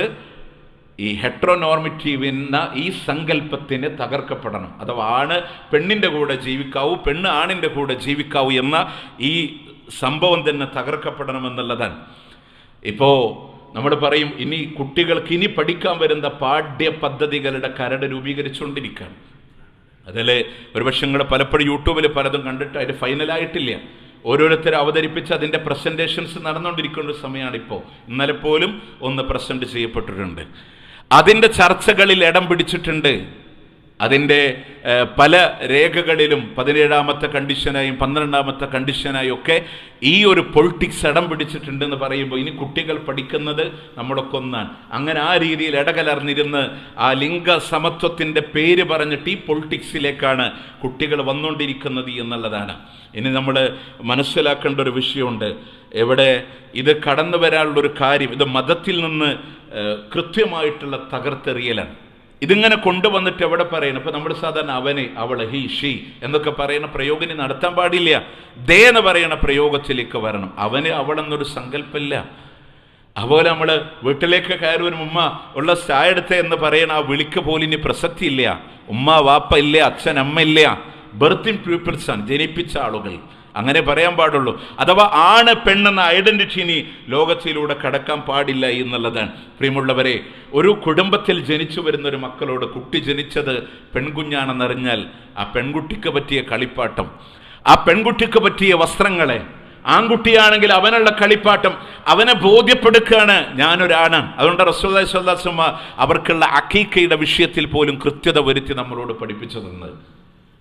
ഈ ഹെട്രോനോർമിറ്റീവ് എന്ന ഈ സങ്കല്പത്തിന് തകർക്കപ്പെടണം അഥവാ ആണ് പെണ്ണിൻ്റെ കൂടെ ജീവിക്കാവൂ പെണ്ണ് ആണിൻ്റെ കൂടെ ജീവിക്കാവൂ എന്ന ഈ സംഭവം തന്നെ തകർക്കപ്പെടണം എന്നുള്ളതാണ് ഇപ്പോൾ നമ്മൾ പറയും ഇനി കുട്ടികൾക്ക് ഇനി പഠിക്കാൻ വരുന്ന പാഠ്യ പദ്ധതികളുടെ കരട് രൂപീകരിച്ചുകൊണ്ടിരിക്കുകയാണ് അതിൽ ഒരുപക്ഷെ നിങ്ങൾ പലപ്പോഴും യൂട്യൂബിൽ പലതും കണ്ടിട്ട് അതിന് ഫൈനലായിട്ടില്ല ഓരോരുത്തർ അവതരിപ്പിച്ച് അതിൻ്റെ പ്രസൻറ്റേഷൻസ് നടന്നുകൊണ്ടിരിക്കുന്ന ഒരു സമയമാണ് ഇപ്പോൾ ഇന്നലെ പോലും ഒന്ന് പ്രസൻറ്റ് ചെയ്യപ്പെട്ടിട്ടുണ്ട് അതിൻ്റെ ചർച്ചകളിൽ ഇടം പിടിച്ചിട്ടുണ്ട് അതിൻ്റെ ഏഹ്, പല രേഖകളിലും പതിനേഴാമത്തെ കണ്ടീഷനായും പന്ത്രണ്ടാമത്തെ കണ്ടീഷനായും ഒക്കെ ഈ ഒരു പൊളിറ്റിക്സ് ഇടം പിടിച്ചിട്ടുണ്ടെന്ന് പറയുമ്പോൾ ഇനി കുട്ടികൾ പഠിക്കുന്നത് നമ്മളൊക്കെ ഒന്നാണ് അങ്ങനെ ആ രീതിയിൽ ഇടകലർന്നിരുന്ന് ആ ലിംഗ സമത്വത്തിൻ്റെ പേര് പറഞ്ഞിട്ട് ഈ പൊളിറ്റിക്സിലേക്കാണ് കുട്ടികൾ വന്നുകൊണ്ടിരിക്കുന്നത് എന്നുള്ളതാണ് ഇനി നമ്മൾ മനസ്സിലാക്കേണ്ട ഒരു വിഷയമുണ്ട് എവിടെ ഇത് കടന്നു വരാനുള്ളൊരു കാര്യം ഇത് മതത്തിൽ നിന്ന് ഏഹ്, കൃത്യമായിട്ടുള്ള തകർത്തെറിയലാണ് ഇതിങ്ങനെ കൊണ്ടുവന്നിട്ട് എവിടെ പറയണം ഇപ്പൊ നമ്മൾ സാധാരണ അവന് അവള് ഹി ഷീ എന്നൊക്കെ പറയുന്ന പ്രയോഗം ഇനി നടത്താൻ പാടില്ല ദേ എന്ന് പറയുന്ന പ്രയോഗത്തിലേക്ക് വരണം അവന് അവളെന്നൊരു സങ്കല്പമില്ല അതുപോലെ നമ്മൾ വീട്ടിലേക്ക് കയറി വരും ഉമ്മ ഉള്ള ചായ എടുത്തേ എന്ന് പറയണ ആ വിളിക്ക് പോലും ഇനി പ്രസക്തി ഇല്ല ഉമ്മ വാപ്പ ഇല്ല അച്ഛൻ അമ്മ ഇല്ല ബർത്തിൻ പീപ്പിൾസ് ആണ് ജനിപ്പിച്ച ആളുകൾ അങ്ങനെ പറയാൻ പാടുള്ളൂ അഥവാ ആണ് പെണ്ണെന്ന ഐഡന്റിറ്റി ഇനി ലോകത്തിലൂടെ കടക്കാൻ പാടില്ല എന്നുള്ളതാണ് പ്രിയമുള്ളവരെ ഒരു കുടുംബത്തിൽ ജനിച്ചു വരുന്ന ഒരു മക്കളോട് കുട്ടി ജനിച്ചത് പെൺകുഞ്ഞാണെന്നറിഞ്ഞാൽ ആ പെൺകുട്ടിക്ക് പറ്റിയ കളിപ്പാട്ടം ആ പെൺകുട്ടിക്ക് പറ്റിയ വസ്ത്രങ്ങളെ ആൺകുട്ടിയാണെങ്കിൽ അവനുള്ള കളിപ്പാട്ടം അവനെ ബോധ്യപ്പെടുക്കുകയാണ് ഞാനൊരാണ് അതുകൊണ്ട് റസൂല്ലാ സ്വല്ലാസ്മ അവർക്കുള്ള അക്കീക്കയുടെ വിഷയത്തിൽ പോലും കൃത്യത വരുത്തി നമ്മളോട് പഠിപ്പിച്ചു തന്നത്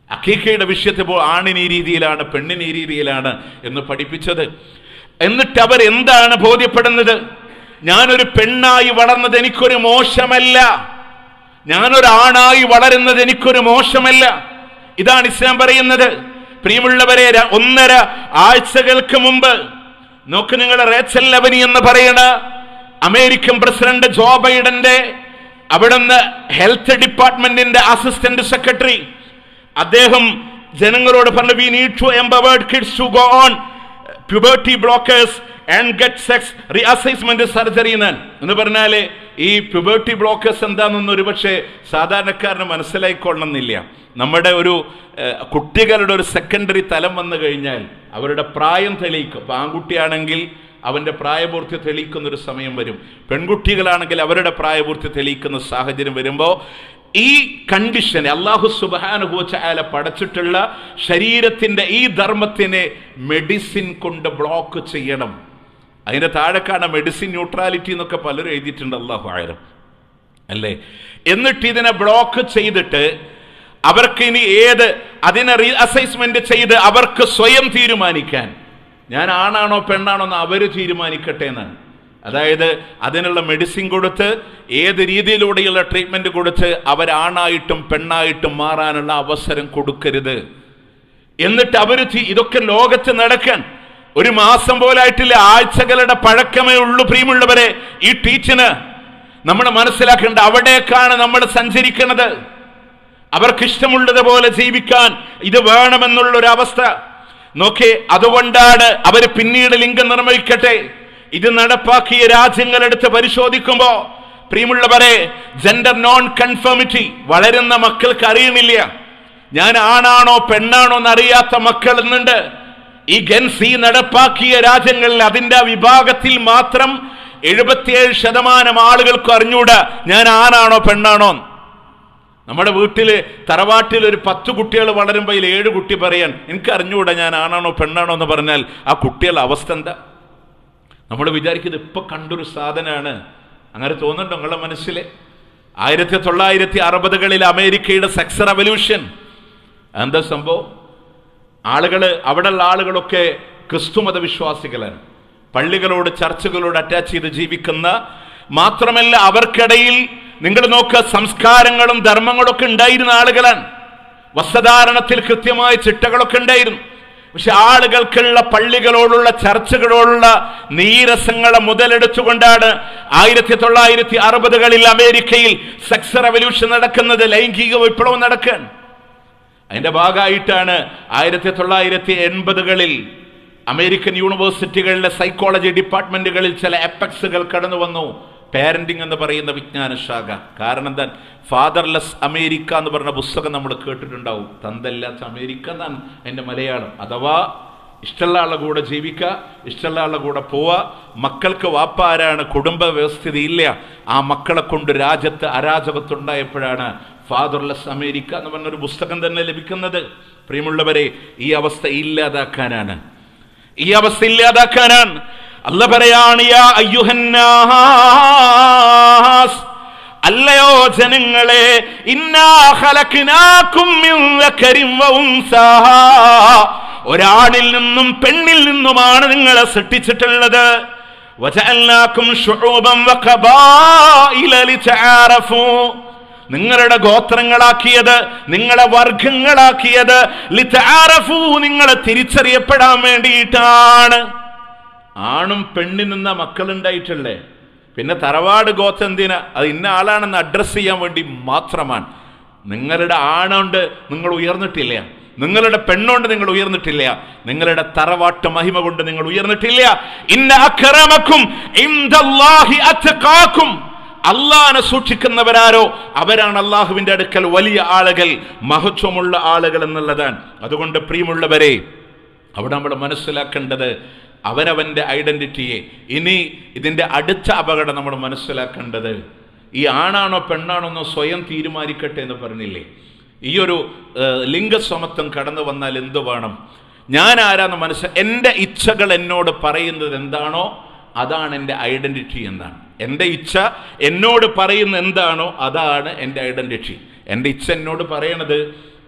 അക്കീക്കയുടെ വിഷയത്തിൽ പോ ആണിന് ഈ രീതിയിലാണ് പെണ്ണിന് ഈ രീതിയിലാണ് എന്ന് പഠിപ്പിച്ചത് എന്നിട്ട് അവർ എന്താണ് ബോധ്യപ്പെടുന്നത് ഞാനൊരു പെണ്ണായി വളർന്നത് എനിക്കൊരു മോശമല്ല ഞാനൊരു ആണായി വളരുന്നത് എനിക്കൊരു മോശമല്ല ഇതാണ് ഇസ്ലാം പറയുന്നത് പ്രിയമുള്ളവരെ ര- ഒന്നര ആഴ്ചകൾക്ക് മുമ്പ് നോക്ക് നിങ്ങൾ റേച്ചൽ ലവനി എന്ന് പറയണ അമേരിക്കൻ പ്രസിഡന്റ് ജോ ബൈഡന്റെ അവിടുന്ന് ഹെൽത്ത് ഡിപ്പാർട്ട്മെന്റിന്റെ അസിസ്റ്റന്റ് സെക്രട്ടറി അദ്ദേഹം ജനങ്ങളോട് പറഞ്ഞു we need to empowered kids to go on puberty blockers and get sex reassignment surgery എന്ന് പറഞ്ഞാല് ഈ പ്യൂബർട്ടി ബ്ലോക്കേഴ്സ് എന്താണെന്ന് ഒരുപക്ഷെ സാധാരണക്കാരന് മനസ്സിലായിക്കൊള്ളണമെന്നില്ല നമ്മുടെ ഒരു ഏഹ്, കുട്ടികളുടെ ഒരു സെക്കൻഡറി തലം വന്നു കഴിഞ്ഞാൽ അവരുടെ പ്രായം തെളിയിക്കും ഇപ്പൊ ആൺകുട്ടിയാണെങ്കിൽ അവന്റെ പ്രായപൂർത്തി തെളിയിക്കുന്ന ഒരു സമയം വരും പെൺകുട്ടികളാണെങ്കിൽ അവരുടെ പ്രായപൂർത്തി തെളിയിക്കുന്ന സാഹചര്യം വരുമ്പോൾ ഈ കണ്ടീഷൻ അള്ളാഹു സുബാനുഭൂച്ചായാല പടച്ചിട്ടുള്ള ശരീരത്തിന്റെ ഈ ധർമ്മത്തിനെ മെഡിസിൻ കൊണ്ട് ബ്ലോക്ക് ചെയ്യണം അതിന്റെ താഴെക്കാണ് മെഡിസിൻ ന്യൂട്രാലിറ്റി എന്നൊക്കെ പലരും എഴുതിയിട്ടുണ്ട് അള്ളാഹു ആയിരം അല്ലേ എന്നിട്ട് ഇതിനെ ബ്ലോക്ക് ചെയ്തിട്ട് അവർക്ക് ഇനി ഏത് അതിനെ റീ അസൈസ്മെന്റ് ചെയ്ത് അവർക്ക് സ്വയം തീരുമാനിക്കാൻ ഞാൻ ആണാണോ പെണ്ണാണോ എന്ന് അവര് തീരുമാനിക്കട്ടെ എന്നാണ് അതായത് അതിനുള്ള മെഡിസിൻ കൊടുത്ത് ഏത് രീതിയിലൂടെയുള്ള ട്രീറ്റ്മെന്റ് കൊടുത്ത് അവരാണായിട്ടും പെണ്ണായിട്ടും മാറാനുള്ള അവസരം കൊടുക്കരുത് എന്നിട്ട് അവര് തി- ഇതൊക്കെ ലോകത്ത് നടക്കാൻ ഒരു മാസം പോലായിട്ടില്ല ആഴ്ചകളുടെ പഴക്കമേ ഉള്ളൂ പ്രിയമുള്ളവരെ ഈ ടീച്ചിന് നമ്മൾ മനസ്സിലാക്കേണ്ട അവിടേക്കാണ് നമ്മൾ സഞ്ചരിക്കുന്നത് അവർക്ക് ഇഷ്ടമുള്ളതുപോലെ ജീവിക്കാൻ ഇത് വേണമെന്നുള്ള ഒരു അവസ്ഥ നോക്കി അതുകൊണ്ടാണ് അവർ പിന്നീട് ലിംഗം നിർമ്മയിക്കട്ടെ ഇത് നടപ്പാക്കിയ രാജ്യങ്ങളെടുത്ത് പരിശോധിക്കുമ്പോ പ്രിയമുള്ളവരെ ജെൻഡർ നോൺ കൺഫേമിറ്റി വളരുന്ന മക്കൾക്ക് അറിയുന്നില്ല ഞാൻ ആണാണോ പെണ്ണാണോ എന്നറിയാത്ത മക്കൾ എന്നുണ്ട് ഈ ഗൻസി നടപ്പാക്കിയ രാജ്യങ്ങളിൽ അതിന്റെ ആ വിഭാഗത്തിൽ മാത്രം എഴുപത്തിയേഴ് ശതമാനം ആളുകൾക്ക് അറിഞ്ഞൂടാ ഞാൻ ആണാണോ പെണ്ണാണോ എന്ന്. നമ്മുടെ വീട്ടില് തറവാട്ടിൽ ഒരു പത്ത് കുട്ടികൾ വളരുമ്പോൾ അതിൽ ഏഴ് കുട്ടി പറയാൻ എനിക്ക് അറിഞ്ഞുകൂടാ ഞാൻ ആണാണോ പെണ്ണാണോ എന്ന് പറഞ്ഞാൽ ആ കുട്ടികളുടെ അവസ്ഥ എന്താ നമ്മൾ വിചാരിക്കുന്നത് ഇപ്പൊ കണ്ടൊരു സാധനമാണ് അങ്ങനെ തോന്നുന്നുണ്ടോ നിങ്ങളുടെ മനസ്സിൽ ആയിരത്തി തൊള്ളായിരത്തി അറുപതുകളിൽ അമേരിക്കയുടെ സെക്സ് റവല്യൂഷൻ എന്താ സംഭവം ആളുകൾ അവിടെയുള്ള ആളുകളൊക്കെ ക്രിസ്തുമത വിശ്വാസികളാണ് പള്ളികളോട് ചർച്ചുകളോട് അറ്റാച്ച് ചെയ്ത് ജീവിക്കുന്ന മാത്രമല്ല അവർക്കിടയിൽ നിങ്ങൾ നോക്കുക സംസ്കാരങ്ങളും ധർമ്മങ്ങളൊക്കെ ഉണ്ടായിരുന്ന ആളുകളാണ് വസ്ത്രധാരണത്തിൽ കൃത്യമായ ചിട്ടകളൊക്കെ ഉണ്ടായിരുന്നു പക്ഷെ ആളുകൾക്കുള്ള പള്ളികളോടുള്ള ചർച്ചകളോടുള്ള നീരസങ്ങളെ മുതലെടുത്തുകൊണ്ടാണ് ആയിരത്തി തൊള്ളായിരത്തി അറുപതുകളിൽ അമേരിക്കയിൽ സെക്സ് റവല്യൂഷൻ നടക്കുന്നത് ലൈംഗിക വിപ്ലവം നടക്കാൻ അതിന്റെ ഭാഗമായിട്ടാണ് ആയിരത്തി തൊള്ളായിരത്തി എൺപതുകളിൽ അമേരിക്കൻ യൂണിവേഴ്സിറ്റികളിലെ സൈക്കോളജി ഡിപ്പാർട്ട്മെന്റുകളിൽ ചില എപ്പക്സുകൾ കടന്നു വന്നു പാരന്റിംഗ് എന്ന് പറയുന്ന വിജ്ഞാന ശാഖ കാരണം എന്താ ഫാദർലെസ് അമേരിക്ക എന്ന് പറഞ്ഞ പുസ്തകം നമ്മൾ കേട്ടിട്ടുണ്ടാവും തന്തല്ലാത്ത അമേരിക്ക എന്നാണ് അതിന്റെ മലയാളം അഥവാ ഇഷ്ടമുള്ള ആളുടെ കൂടെ ജീവിക്കുക ഇഷ്ടമുള്ള ആളുടെ കൂടെ പോവുക മക്കൾക്ക് വാപ്പ ആരാണ് കുടുംബ വ്യവസ്ഥിതി ഇല്ല ആ മക്കളെ കൊണ്ട് രാജ്യത്ത് അരാജകത്വമുണ്ടായപ്പോഴാണ് ഫാദർലെസ് അമേരിക്ക എന്ന് പറഞ്ഞൊരു പുസ്തകം തന്നെ ലഭിക്കുന്നത് പ്രിയമുള്ളവരെ ഈ അവസ്ഥ ഇല്ലാതാക്കാനാണ് ഈ അവസ്ഥ ഇല്ലാതാക്കാനാണ് അല്ല പറയാണ് യാ അയ്യുഹന്നാസ് അല്ലയോ ജനങ്ങളെ ഇന്നാ ഖലഖ്നാകും മിൻ ദക്കരിൻ വ ഉൻസാ ഒരാണിൽ നിന്നും പെണ്ണിൽ നിന്നുമാണ് നിങ്ങളെ സൃഷ്ടിച്ചിട്ടുള്ളത് വജഅൽനാകും ശുഊബൻ വഖബായില ലിതആറഫൂ നിങ്ങളുടെ ഗോത്രങ്ങളാക്കിയത് നിങ്ങളെ വർഗങ്ങളാക്കിയത് ലിതആറഫൂ നിങ്ങളെ തിരിച്ചറിയപ്പെടാൻ വേണ്ടിയിട്ടാണ് ആണും പെണ്ണിൽ നിന്ന മക്കളുണ്ടായിട്ടല്ലേ പിന്നെ തറവാട് ഗോത്രം എന്തിനാ അത് ഇന്ന ആളാണെന്ന് അഡ്രസ്സ് ചെയ്യാൻ വേണ്ടി മാത്രമാണ് നിങ്ങളുടെ ആണുണ്ട് നിങ്ങൾ ഉയർന്നിട്ടില്ല നിങ്ങളുടെ പെണ്ണുകൊണ്ട് നിങ്ങൾ ഉയർന്നിട്ടില്ല നിങ്ങളുടെ തറവാട്ട് മഹിമ കൊണ്ട് നിങ്ങൾ ഉയർന്നിട്ടില്ല ഇന്ന അക്രമക്കും ഇൻദല്ലാഹി അത്ഖാക്കും അള്ളാനെ സൂക്ഷിക്കുന്നവരാരോ അവരാണ് അള്ളാഹുവിന്റെ അടുക്കൽ വലിയ ആളുകൾ മഹത്വമുള്ള ആളുകൾ എന്നുള്ളതാണ് അതുകൊണ്ട് പ്രിയമുള്ളവരെ അവിടെ നമ്മൾ മനസ്സിലാക്കേണ്ടത് അവനവന്റെ ഐഡന്റിറ്റിയെ ഇനി ഇതിന്റെ അടുത്ത അപകടം നമ്മൾ മനസ്സിലാക്കേണ്ടത് ഈ ആണാണോ പെണ്ണാണോ എന്നോ സ്വയം തീരുമാനിക്കട്ടെ എന്ന് പറഞ്ഞില്ലേ ഈ ഒരു ഏഹ്, ലിംഗസമത്വം കടന്നു വന്നാൽ എന്തു വേണം ഞാൻ ആരാന്ന് മനസ്സിൽ എൻ്റെ ഇച്ഛകൾ എന്നോട് പറയുന്നത് എന്താണോ അതാണ് എൻ്റെ ഐഡന്റിറ്റി എന്നാണ് എൻ്റെ ഇച്ഛ എന്നോട് പറയുന്ന എന്താണോ അതാണ് എൻ്റെ ഐഡന്റിറ്റി എൻ്റെ ഇച്ഛ എന്നോട് പറയണത്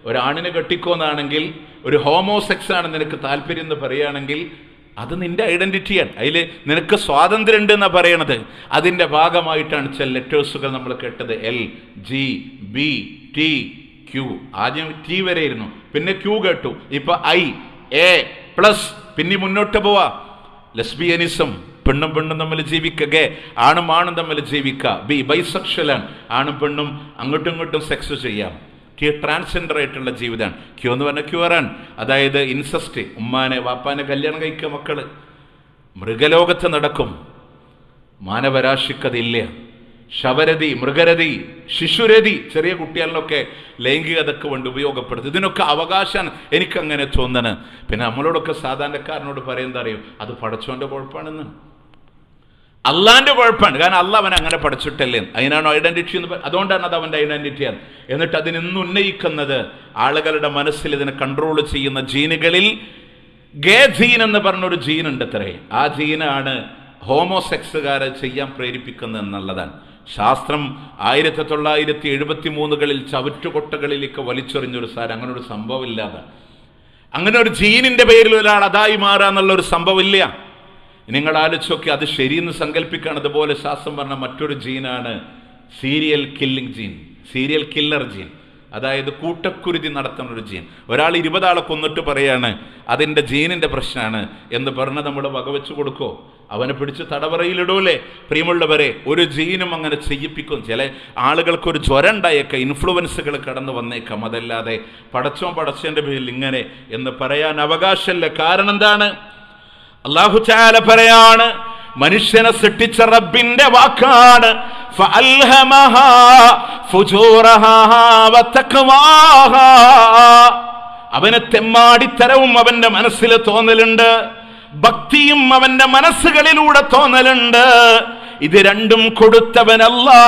ഒരാണിനെ കെട്ടിക്കോന്നാണെങ്കിൽ ഒരു ഹോമോസെക്സ് ആണ് നിനക്ക് താല്പര്യം എന്ന് പറയുകയാണെങ്കിൽ അത് നിന്റെ ഐഡന്റിറ്റിയാണ് അതിൽ നിനക്ക് സ്വാതന്ത്ര്യം ഉണ്ട് എന്നാണ് പറയണത് അതിൻ്റെ ഭാഗമായിട്ടാണ് ചില ലെറ്റേഴ്സുകൾ നമ്മൾ കേട്ടത് L G B T Q ആദ്യം ടി വരെ ഇരുന്നു പിന്നെ ക്യൂ കേട്ടു ഇപ്പൊ ഐ എ പ്ലസ് പിന്നെ മുന്നോട്ട് പോവാ ലെസ്ബിയനിസം പെണ്ണും പെണ്ണും തമ്മിൽ ജീവിക്കുക ഗേ ആണും ആണും തമ്മിൽ ജീവിക്കുക ബി ബൈസെക്ഷലാണ് ആണും പെണ്ണും അങ്ങോട്ടും ഇങ്ങോട്ടും സെക്സ് ചെയ്യാം ക്യൂ ട്രാൻസ്ജെൻഡർ ആയിട്ടുള്ള ജീവിതമാണ് ക്യൂ എന്ന് പറഞ്ഞാൽ ക്യൂറാണ് അതായത് ഇൻസസ്റ്റ് ഉമ്മാനെ വാപ്പാനെ കല്യാണം കഴിക്കുക മക്കള് മൃഗലോകത്ത് നടക്കും മാനവരാശിക്കതില്ല ശവരതി മൃഗരതി ശിശുരതി ചെറിയ കുട്ടികളിലൊക്കെ ലൈംഗികതക്ക് വേണ്ടി ഉപയോഗപ്പെടുത്തും ഇതിനൊക്കെ അവകാശമാണ് എനിക്കങ്ങനെ തോന്നണ് പിന്നെ നമ്മളോടൊക്കെ സാധാരണക്കാരനോട് പറയുന്നത് അറിയും അത് പടച്ചോന്റെ കുഴപ്പമാണെന്ന് അള്ളാന്റെ കുഴപ്പമാണ് കാരണം അല്ല അവൻ അങ്ങനെ പഠിച്ചിട്ടല്ലേ അതിനാണോ ഐഡന്റിറ്റി എന്ന് പറ- അതുകൊണ്ടാണ് അത് അവന്റെ ഐഡന്റിറ്റിയാണ് എന്നിട്ട് അതിനിന്ന് ഉന്നയിക്കുന്നത് ആളുകളുടെ മനസ്സിൽ ഇതിനെ കൺട്രോൾ ചെയ്യുന്ന ജീനുകളിൽ ഗേ ജീൻ എന്ന് പറഞ്ഞൊരു ജീൻ ഉണ്ട് അത്രേ ആ ജീനാണ് ഹോമോസെക്സുകാരെ ചെയ്യാൻ പ്രേരിപ്പിക്കുന്നത് എന്നുള്ളതാണ് ശാസ്ത്രം ആയിരത്തി തൊള്ളായിരത്തി എഴുപത്തി മൂന്നുകളിൽ ചവറ്റുകൊട്ടകളിലേക്ക് വലിച്ചെറിഞ്ഞൊരു സാരം അങ്ങനെ ഒരു സംഭവം ഇല്ലാതെ അങ്ങനെ ഒരു ജീനിന്റെ പേരിൽ ഒരാൾ അതായി മാറുക എന്നുള്ള ഒരു സംഭവം ഇല്ല നിങ്ങൾ ആലോചിച്ചൊക്കെ അത് ശരിയെന്ന് സങ്കല്പിക്കുകയാണ് അതുപോലെ ശാസ്ത്രം പറഞ്ഞ മറ്റൊരു ജീനാണ് serial killing gene serial killer gene അതായത് കൂട്ടക്കുരുതി നടത്തുന്ന ഒരു ജീൻ ഒരാൾ ഇരുപതാളെ കൊന്നിട്ട് പറയാണ് അതിൻ്റെ ജീനിൻ്റെ പ്രശ്നമാണ് എന്ന് പറഞ്ഞ് നമ്മൾ വകവെച്ച് കൊടുക്കോ അവനെ പിടിച്ച് തടവറയിലിടൂലേ പ്രിയമുള്ളവരെ ഒരു ജീനും അങ്ങനെ ചെയ്യിപ്പിക്കും ചില ആളുകൾക്ക് ഒരു ജ്വരം ഉണ്ടായേക്കാം ഇൻഫ്ലുവൻസുകൾ കടന്നു വന്നേക്കാം അതല്ലാതെ പടച്ചോൻ പടച്ചേൻ്റെ പേരിൽ ഇങ്ങനെ എന്ന് പറയാൻ അവകാശമല്ല കാരണം എന്താണ് അള്ളാഹു ചാല പറയാണ് മനുഷ്യനെ സൃഷ്ടിച്ച റബ്ബിന്റെ വാക്കാണ് فألهمها فجورها وتقواها. അവന് തെമ്മാടിത്തരവും അവന്റെ മനസ്സിൽ തോന്നലുണ്ട് ഭക്തിയും അവന്റെ മനസ്സുകളിലൂടെ തോന്നലുണ്ട് ഇത് രണ്ടും കൊടുത്തവൻ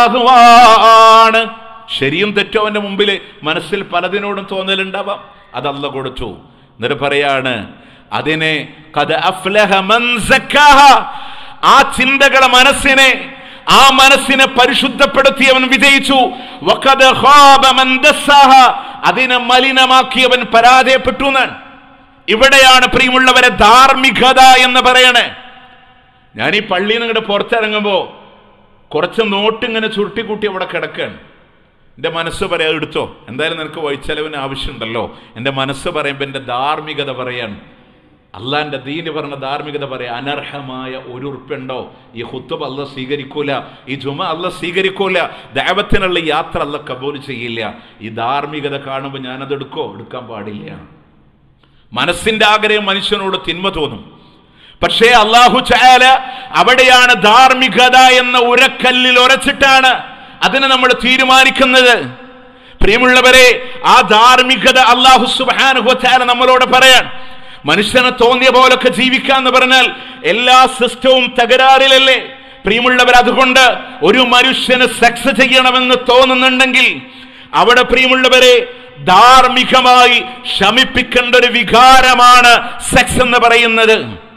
അള്ളാഹുവാണ് ശരിയും തെറ്റോ അവന്റെ മുമ്പിൽ മനസ്സിൽ പലതിനോടും തോന്നലുണ്ടാവാം അതല്ല കൊടുത്തു എന്നിട്ട് പറയാണ് അതിനെ കഥ അഫ്ലഹ മൻ സക്കാഹ. ആ ചിന്തകളെ മനസ്സിനെ ആ മനസ്സിനെ പരിശുദ്ധപ്പെടുത്തിയവൻ വിജയിച്ചു വഖദ ഖാബ മൻ ദസ്സാഹ. അതിനെ മലിനമാക്കിയവൻ പരാജയപ്പെട്ടു എന്നാണ് ഇവിടെയാണ് പ്രിയമുള്ളവരെ ധാർമ്മികത എന്ന് പറയണേ ഞാൻ ഈ പള്ളിയിൽ നിന്ന് ഇങ്ങോട്ട് പുറത്തിറങ്ങുമ്പോ കുറച്ച് നോട്ട് ഇങ്ങനെ ചുരുട്ടിക്കൂട്ടി അവിടെ കിടക്കുകയാണ് എൻ്റെ മനസ്സ് പറയാം എടുത്തോ എന്തായാലും നിനക്ക് വഴിച്ചെലവിന് ആവശ്യമുണ്ടല്ലോ എൻ്റെ മനസ്സ് പറയുമ്പോൾ എൻ്റെ ധാർമ്മികത പറയാൻ അള്ളാന്റെ ദീന് പറഞ്ഞ ധാർമ്മികത പറയാം അനർഹമായ ഒരു ഉറുപ്പുണ്ടോ ഈ ഹുത്തുബ് അല്ല സ്വീകരിക്കൂല ഈ ജുമ അല്ല സ്വീകരിക്കൂല ദൈവത്തിനുള്ള യാത്ര അല്ല കബൂൽ ചെയ്യില്ല ഈ ധാർമ്മികത കാണുമ്പോൾ ഞാനത് എടുക്കോ എടുക്കാൻ പാടില്ല മനസ്സിന്റെ ആഗ്രഹം മനുഷ്യനോട് തിന്മ തോന്നും പക്ഷേ അള്ളാഹു ചായാല അവിടെയാണ് ധാർമ്മികത എന്ന ഉരക്കല്ലിൽ ഉരച്ചിട്ടാണ് അതിനെ നമ്മൾ തീരുമാനിക്കുന്നത് പ്രിയമുള്ളവരെ ആ ധാർമ്മികത അള്ളാഹു സുബാനുഹുച്ചാല നമ്മളോട് പറയാൻ മനുഷ്യന് തോന്നിയ പോലൊക്കെ ജീവിക്കാന്ന് പറഞ്ഞാൽ എല്ലാ സിസ്റ്റവും തകരാറിലല്ലേ പ്രിയമുള്ളവർ അതുകൊണ്ട് ഒരു മനുഷ്യന് സെക്സ് ചെയ്യണമെന്ന് തോന്നുന്നുണ്ടെങ്കിൽ അവിടെ പ്രിയമുള്ളവരെ ധാർമ്മികമായി ശമിപ്പിക്കേണ്ട ഒരു വികാരമാണ് സെക്സ് എന്ന് പറയുന്നത്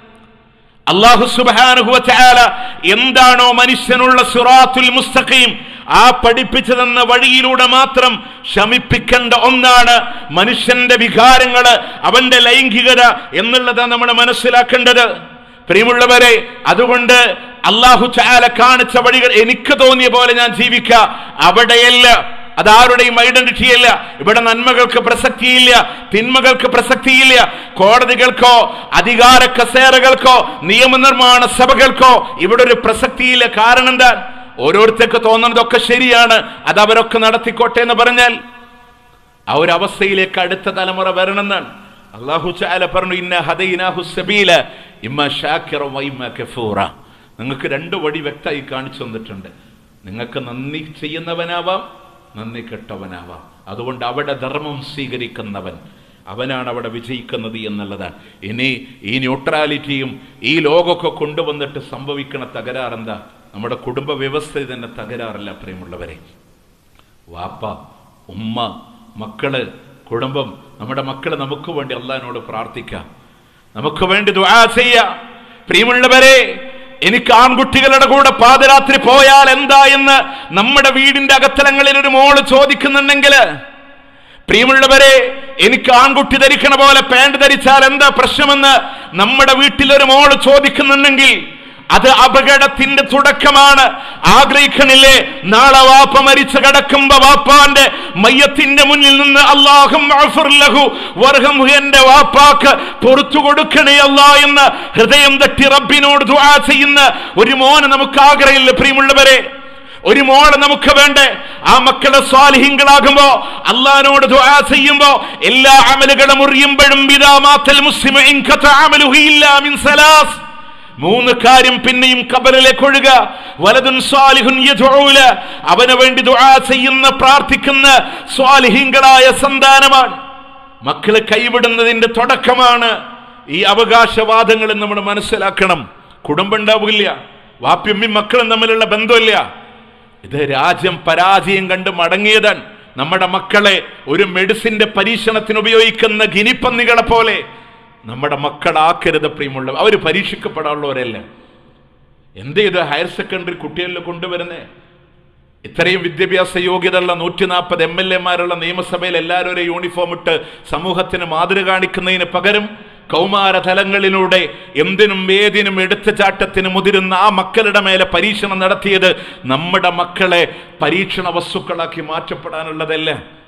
അള്ളാഹു സുബാനുഹുവ ചാല എന്താണോ മനുഷ്യനുള്ള സുറാത്തുൽ മുസ്തഖീം ആ പഠിപ്പിച്ചതെന്ന വഴിയിലൂടെ മാത്രം ശമിപ്പിക്കേണ്ട ഒന്നാണ് മനുഷ്യന്റെ വികാരങ്ങള് അവന്റെ ലൈംഗികത എന്നുള്ളത് നമ്മൾ മനസ്സിലാക്കേണ്ടത് പ്രിയമുള്ളവരെ അതുകൊണ്ട് അള്ളാഹു ചാല കാണിച്ച വഴികൾ എനിക്ക് തോന്നിയ പോലെ ഞാൻ ജീവിക്ക അവിടെയല്ല അതാരുടെയും ഐഡന്റിറ്റി അല്ല ഇവിടെ നന്മകൾക്ക് പ്രസക്തിയില്ല തിന്മകൾക്ക് പ്രസക്തിയില്ല കോടതികൾക്കോ അധികാര കസേരകൾക്കോ നിയമനിർമ്മാണ സഭകൾക്കോ ഇവിടെ ഒരു പ്രസക്തിയില്ല കാരണം എന്താ ഓരോരുത്തർക്ക് തോന്നുന്നതൊക്കെ ശരിയാണ് അത് അവരൊക്കെ നടത്തിക്കോട്ടെ എന്ന് പറഞ്ഞാൽ ആ ഒരു അവസ്ഥയിലേക്ക് അടുത്ത തലമുറ വരണമെന്നാണ് അള്ളാഹു ചാല പറഞ്ഞു ഇന്ന ഹദൈനാഹു സബീല ഇമ്മ ഷാക്കിറ വൈമ കഫൂറ നിങ്ങൾക്ക് രണ്ട് വഴി വ്യക്തമായി കാണിച്ചു തന്നിട്ടുണ്ട് നിങ്ങൾക്ക് നന്ദി ചെയ്യുന്നവനാവാം നന്ദി കെട്ടവനാവാം അതുകൊണ്ട് അവിടെ ധർമ്മം സ്വീകരിക്കുന്നവൻ അവനാണ് അവിടെ വിജയിക്കുന്നത് എന്നുള്ളതാണ് ഇനി ഈ ന്യൂട്രാലിറ്റിയും ഈ ലോകമൊക്കെ കൊണ്ടുവന്നിട്ട് സംഭവിക്കണ തകരാറെന്താ നമ്മുടെ കുടുംബ വ്യവസ്ഥ തന്നെ തകരാറില്ല പ്രിയമുള്ളവരെ വാപ്പ ഉമ്മ മക്കള് കുടുംബം നമ്മുടെ മക്കള് നമുക്ക് വേണ്ടി അള്ളഹാനോട് പ്രാർത്ഥിക്കാം നമുക്ക് വേണ്ടി ദുആ ചെയ്യാം പ്രിയമുള്ളവരെ എനിക്ക് ആൺകുട്ടികളുടെ കൂടെ പാതിരാത്രി പോയാൽ എന്താ എന്ന് നമ്മുടെ വീടിന്റെ അകത്തലങ്ങളിൽ ഒരു മോള് ചോദിക്കുന്നുണ്ടെങ്കിൽ പ്രിയമുള്ളവരെ എനിക്ക് ആൺകുട്ടി ധരിക്കണ പോലെ പാൻറ് ധരിച്ചാൽ എന്താ പ്രശ്നമെന്ന് നമ്മുടെ വീട്ടിലൊരു മോള് ചോദിക്കുന്നുണ്ടെങ്കിൽ അത് അപകടത്തിന്റെ തുടക്കമാണ് ആഗ്രഹിക്കണില്ലേ നാളെ വാപ്പ മരിച്ചു കിടക്കുമ്പോ വാപ്പാന്റെ മയ്യത്തിന്റെ മുന്നിൽ നിന്ന് അള്ളാഹും എന്റെ വാപ്പാക്ക് പുറത്തു കൊടുക്കണേ അല്ല എന്ന് ഹൃദയം തട്ടി റബ്ബിനോട് ദുആ ചെയ്യുന്ന ഒരു മോന് നമുക്ക് ആഗ്രഹമില്ല പ്രിയമുള്ളവരെ ഒരു മോളെ നമുക്ക് വേണ്ടേ ആ മക്കളെ സ്വാലിഹിങ്ങളാകുമ്പോ അള്ളഹാനോട് ദുആ ചെയ്യുമ്പോ എല്ലാ അമലുകളും മുറിയുമ്പോഴും ബിദാ മാത്തൽ മുസ്ലിം ഇൻകത അമലുഹു ഇല്ലാ മിൻ സലാസ് മൂന്ന് കാര്യം പിന്നെയും കബറിലേക്ക് ഒഴുക വലതുൻ സ്വാലിഹുൻ യദ്ഉല അവന് വേണ്ടി ദുആ ചെയ്യുന്ന പ്രാർത്ഥിക്കുന്ന സ്വാലിഹിങ്ങളായ സന്താനമാണ് മക്കള് കൈവിടുന്നതിന്റെ തുടക്കമാണ് ഈ അവകാശവാദങ്ങൾ നമ്മൾ മനസ്സിലാക്കണം കുടുംബം ഉണ്ടാവില്ല വാപ്യമ്മയും മക്കളും തമ്മിലുള്ള ബന്ധമില്ല ഇത് രാജ്യം പരാജയം കണ്ട് മടങ്ങിയതാണ് നമ്മുടെ മക്കളെ ഒരു മെഡിസിന്റെ പരീക്ഷണത്തിന് ഉപയോഗിക്കുന്ന ഗിനിപ്പന്നികളെ പോലെ നമ്മുടെ മക്കളാക്കരുത് പ്രിയമുള്ള അവർ പരീക്ഷിക്കപ്പെടാനുള്ളവരല്ല എന്ത് ചെയ്ത് ഹയർ സെക്കൻഡറി കുട്ടികളിൽ കൊണ്ടുവരുന്നേ ഇത്രയും വിദ്യാഭ്യാസ യോഗ്യതയുള്ള നൂറ്റി നാൽപ്പത് എം എൽ എമാരുള്ള നിയമസഭയിൽ എല്ലാവരും ഒരു യൂണിഫോം ഇട്ട് സമൂഹത്തിന് മാതൃക കാണിക്കുന്നതിന് പകരം കൗമാര തലങ്ങളിലൂടെ എന്തിനും ഏതിനും എടുത്തുചാട്ടത്തിന് മുതിരുന്ന ആ മക്കളുടെ മേലെ പരീക്ഷണം നടത്തിയത് നമ്മുടെ മക്കളെ പരീക്ഷണ വസ്തുക്കളാക്കി മാറ്റപ്പെടാനുള്ളതല്ല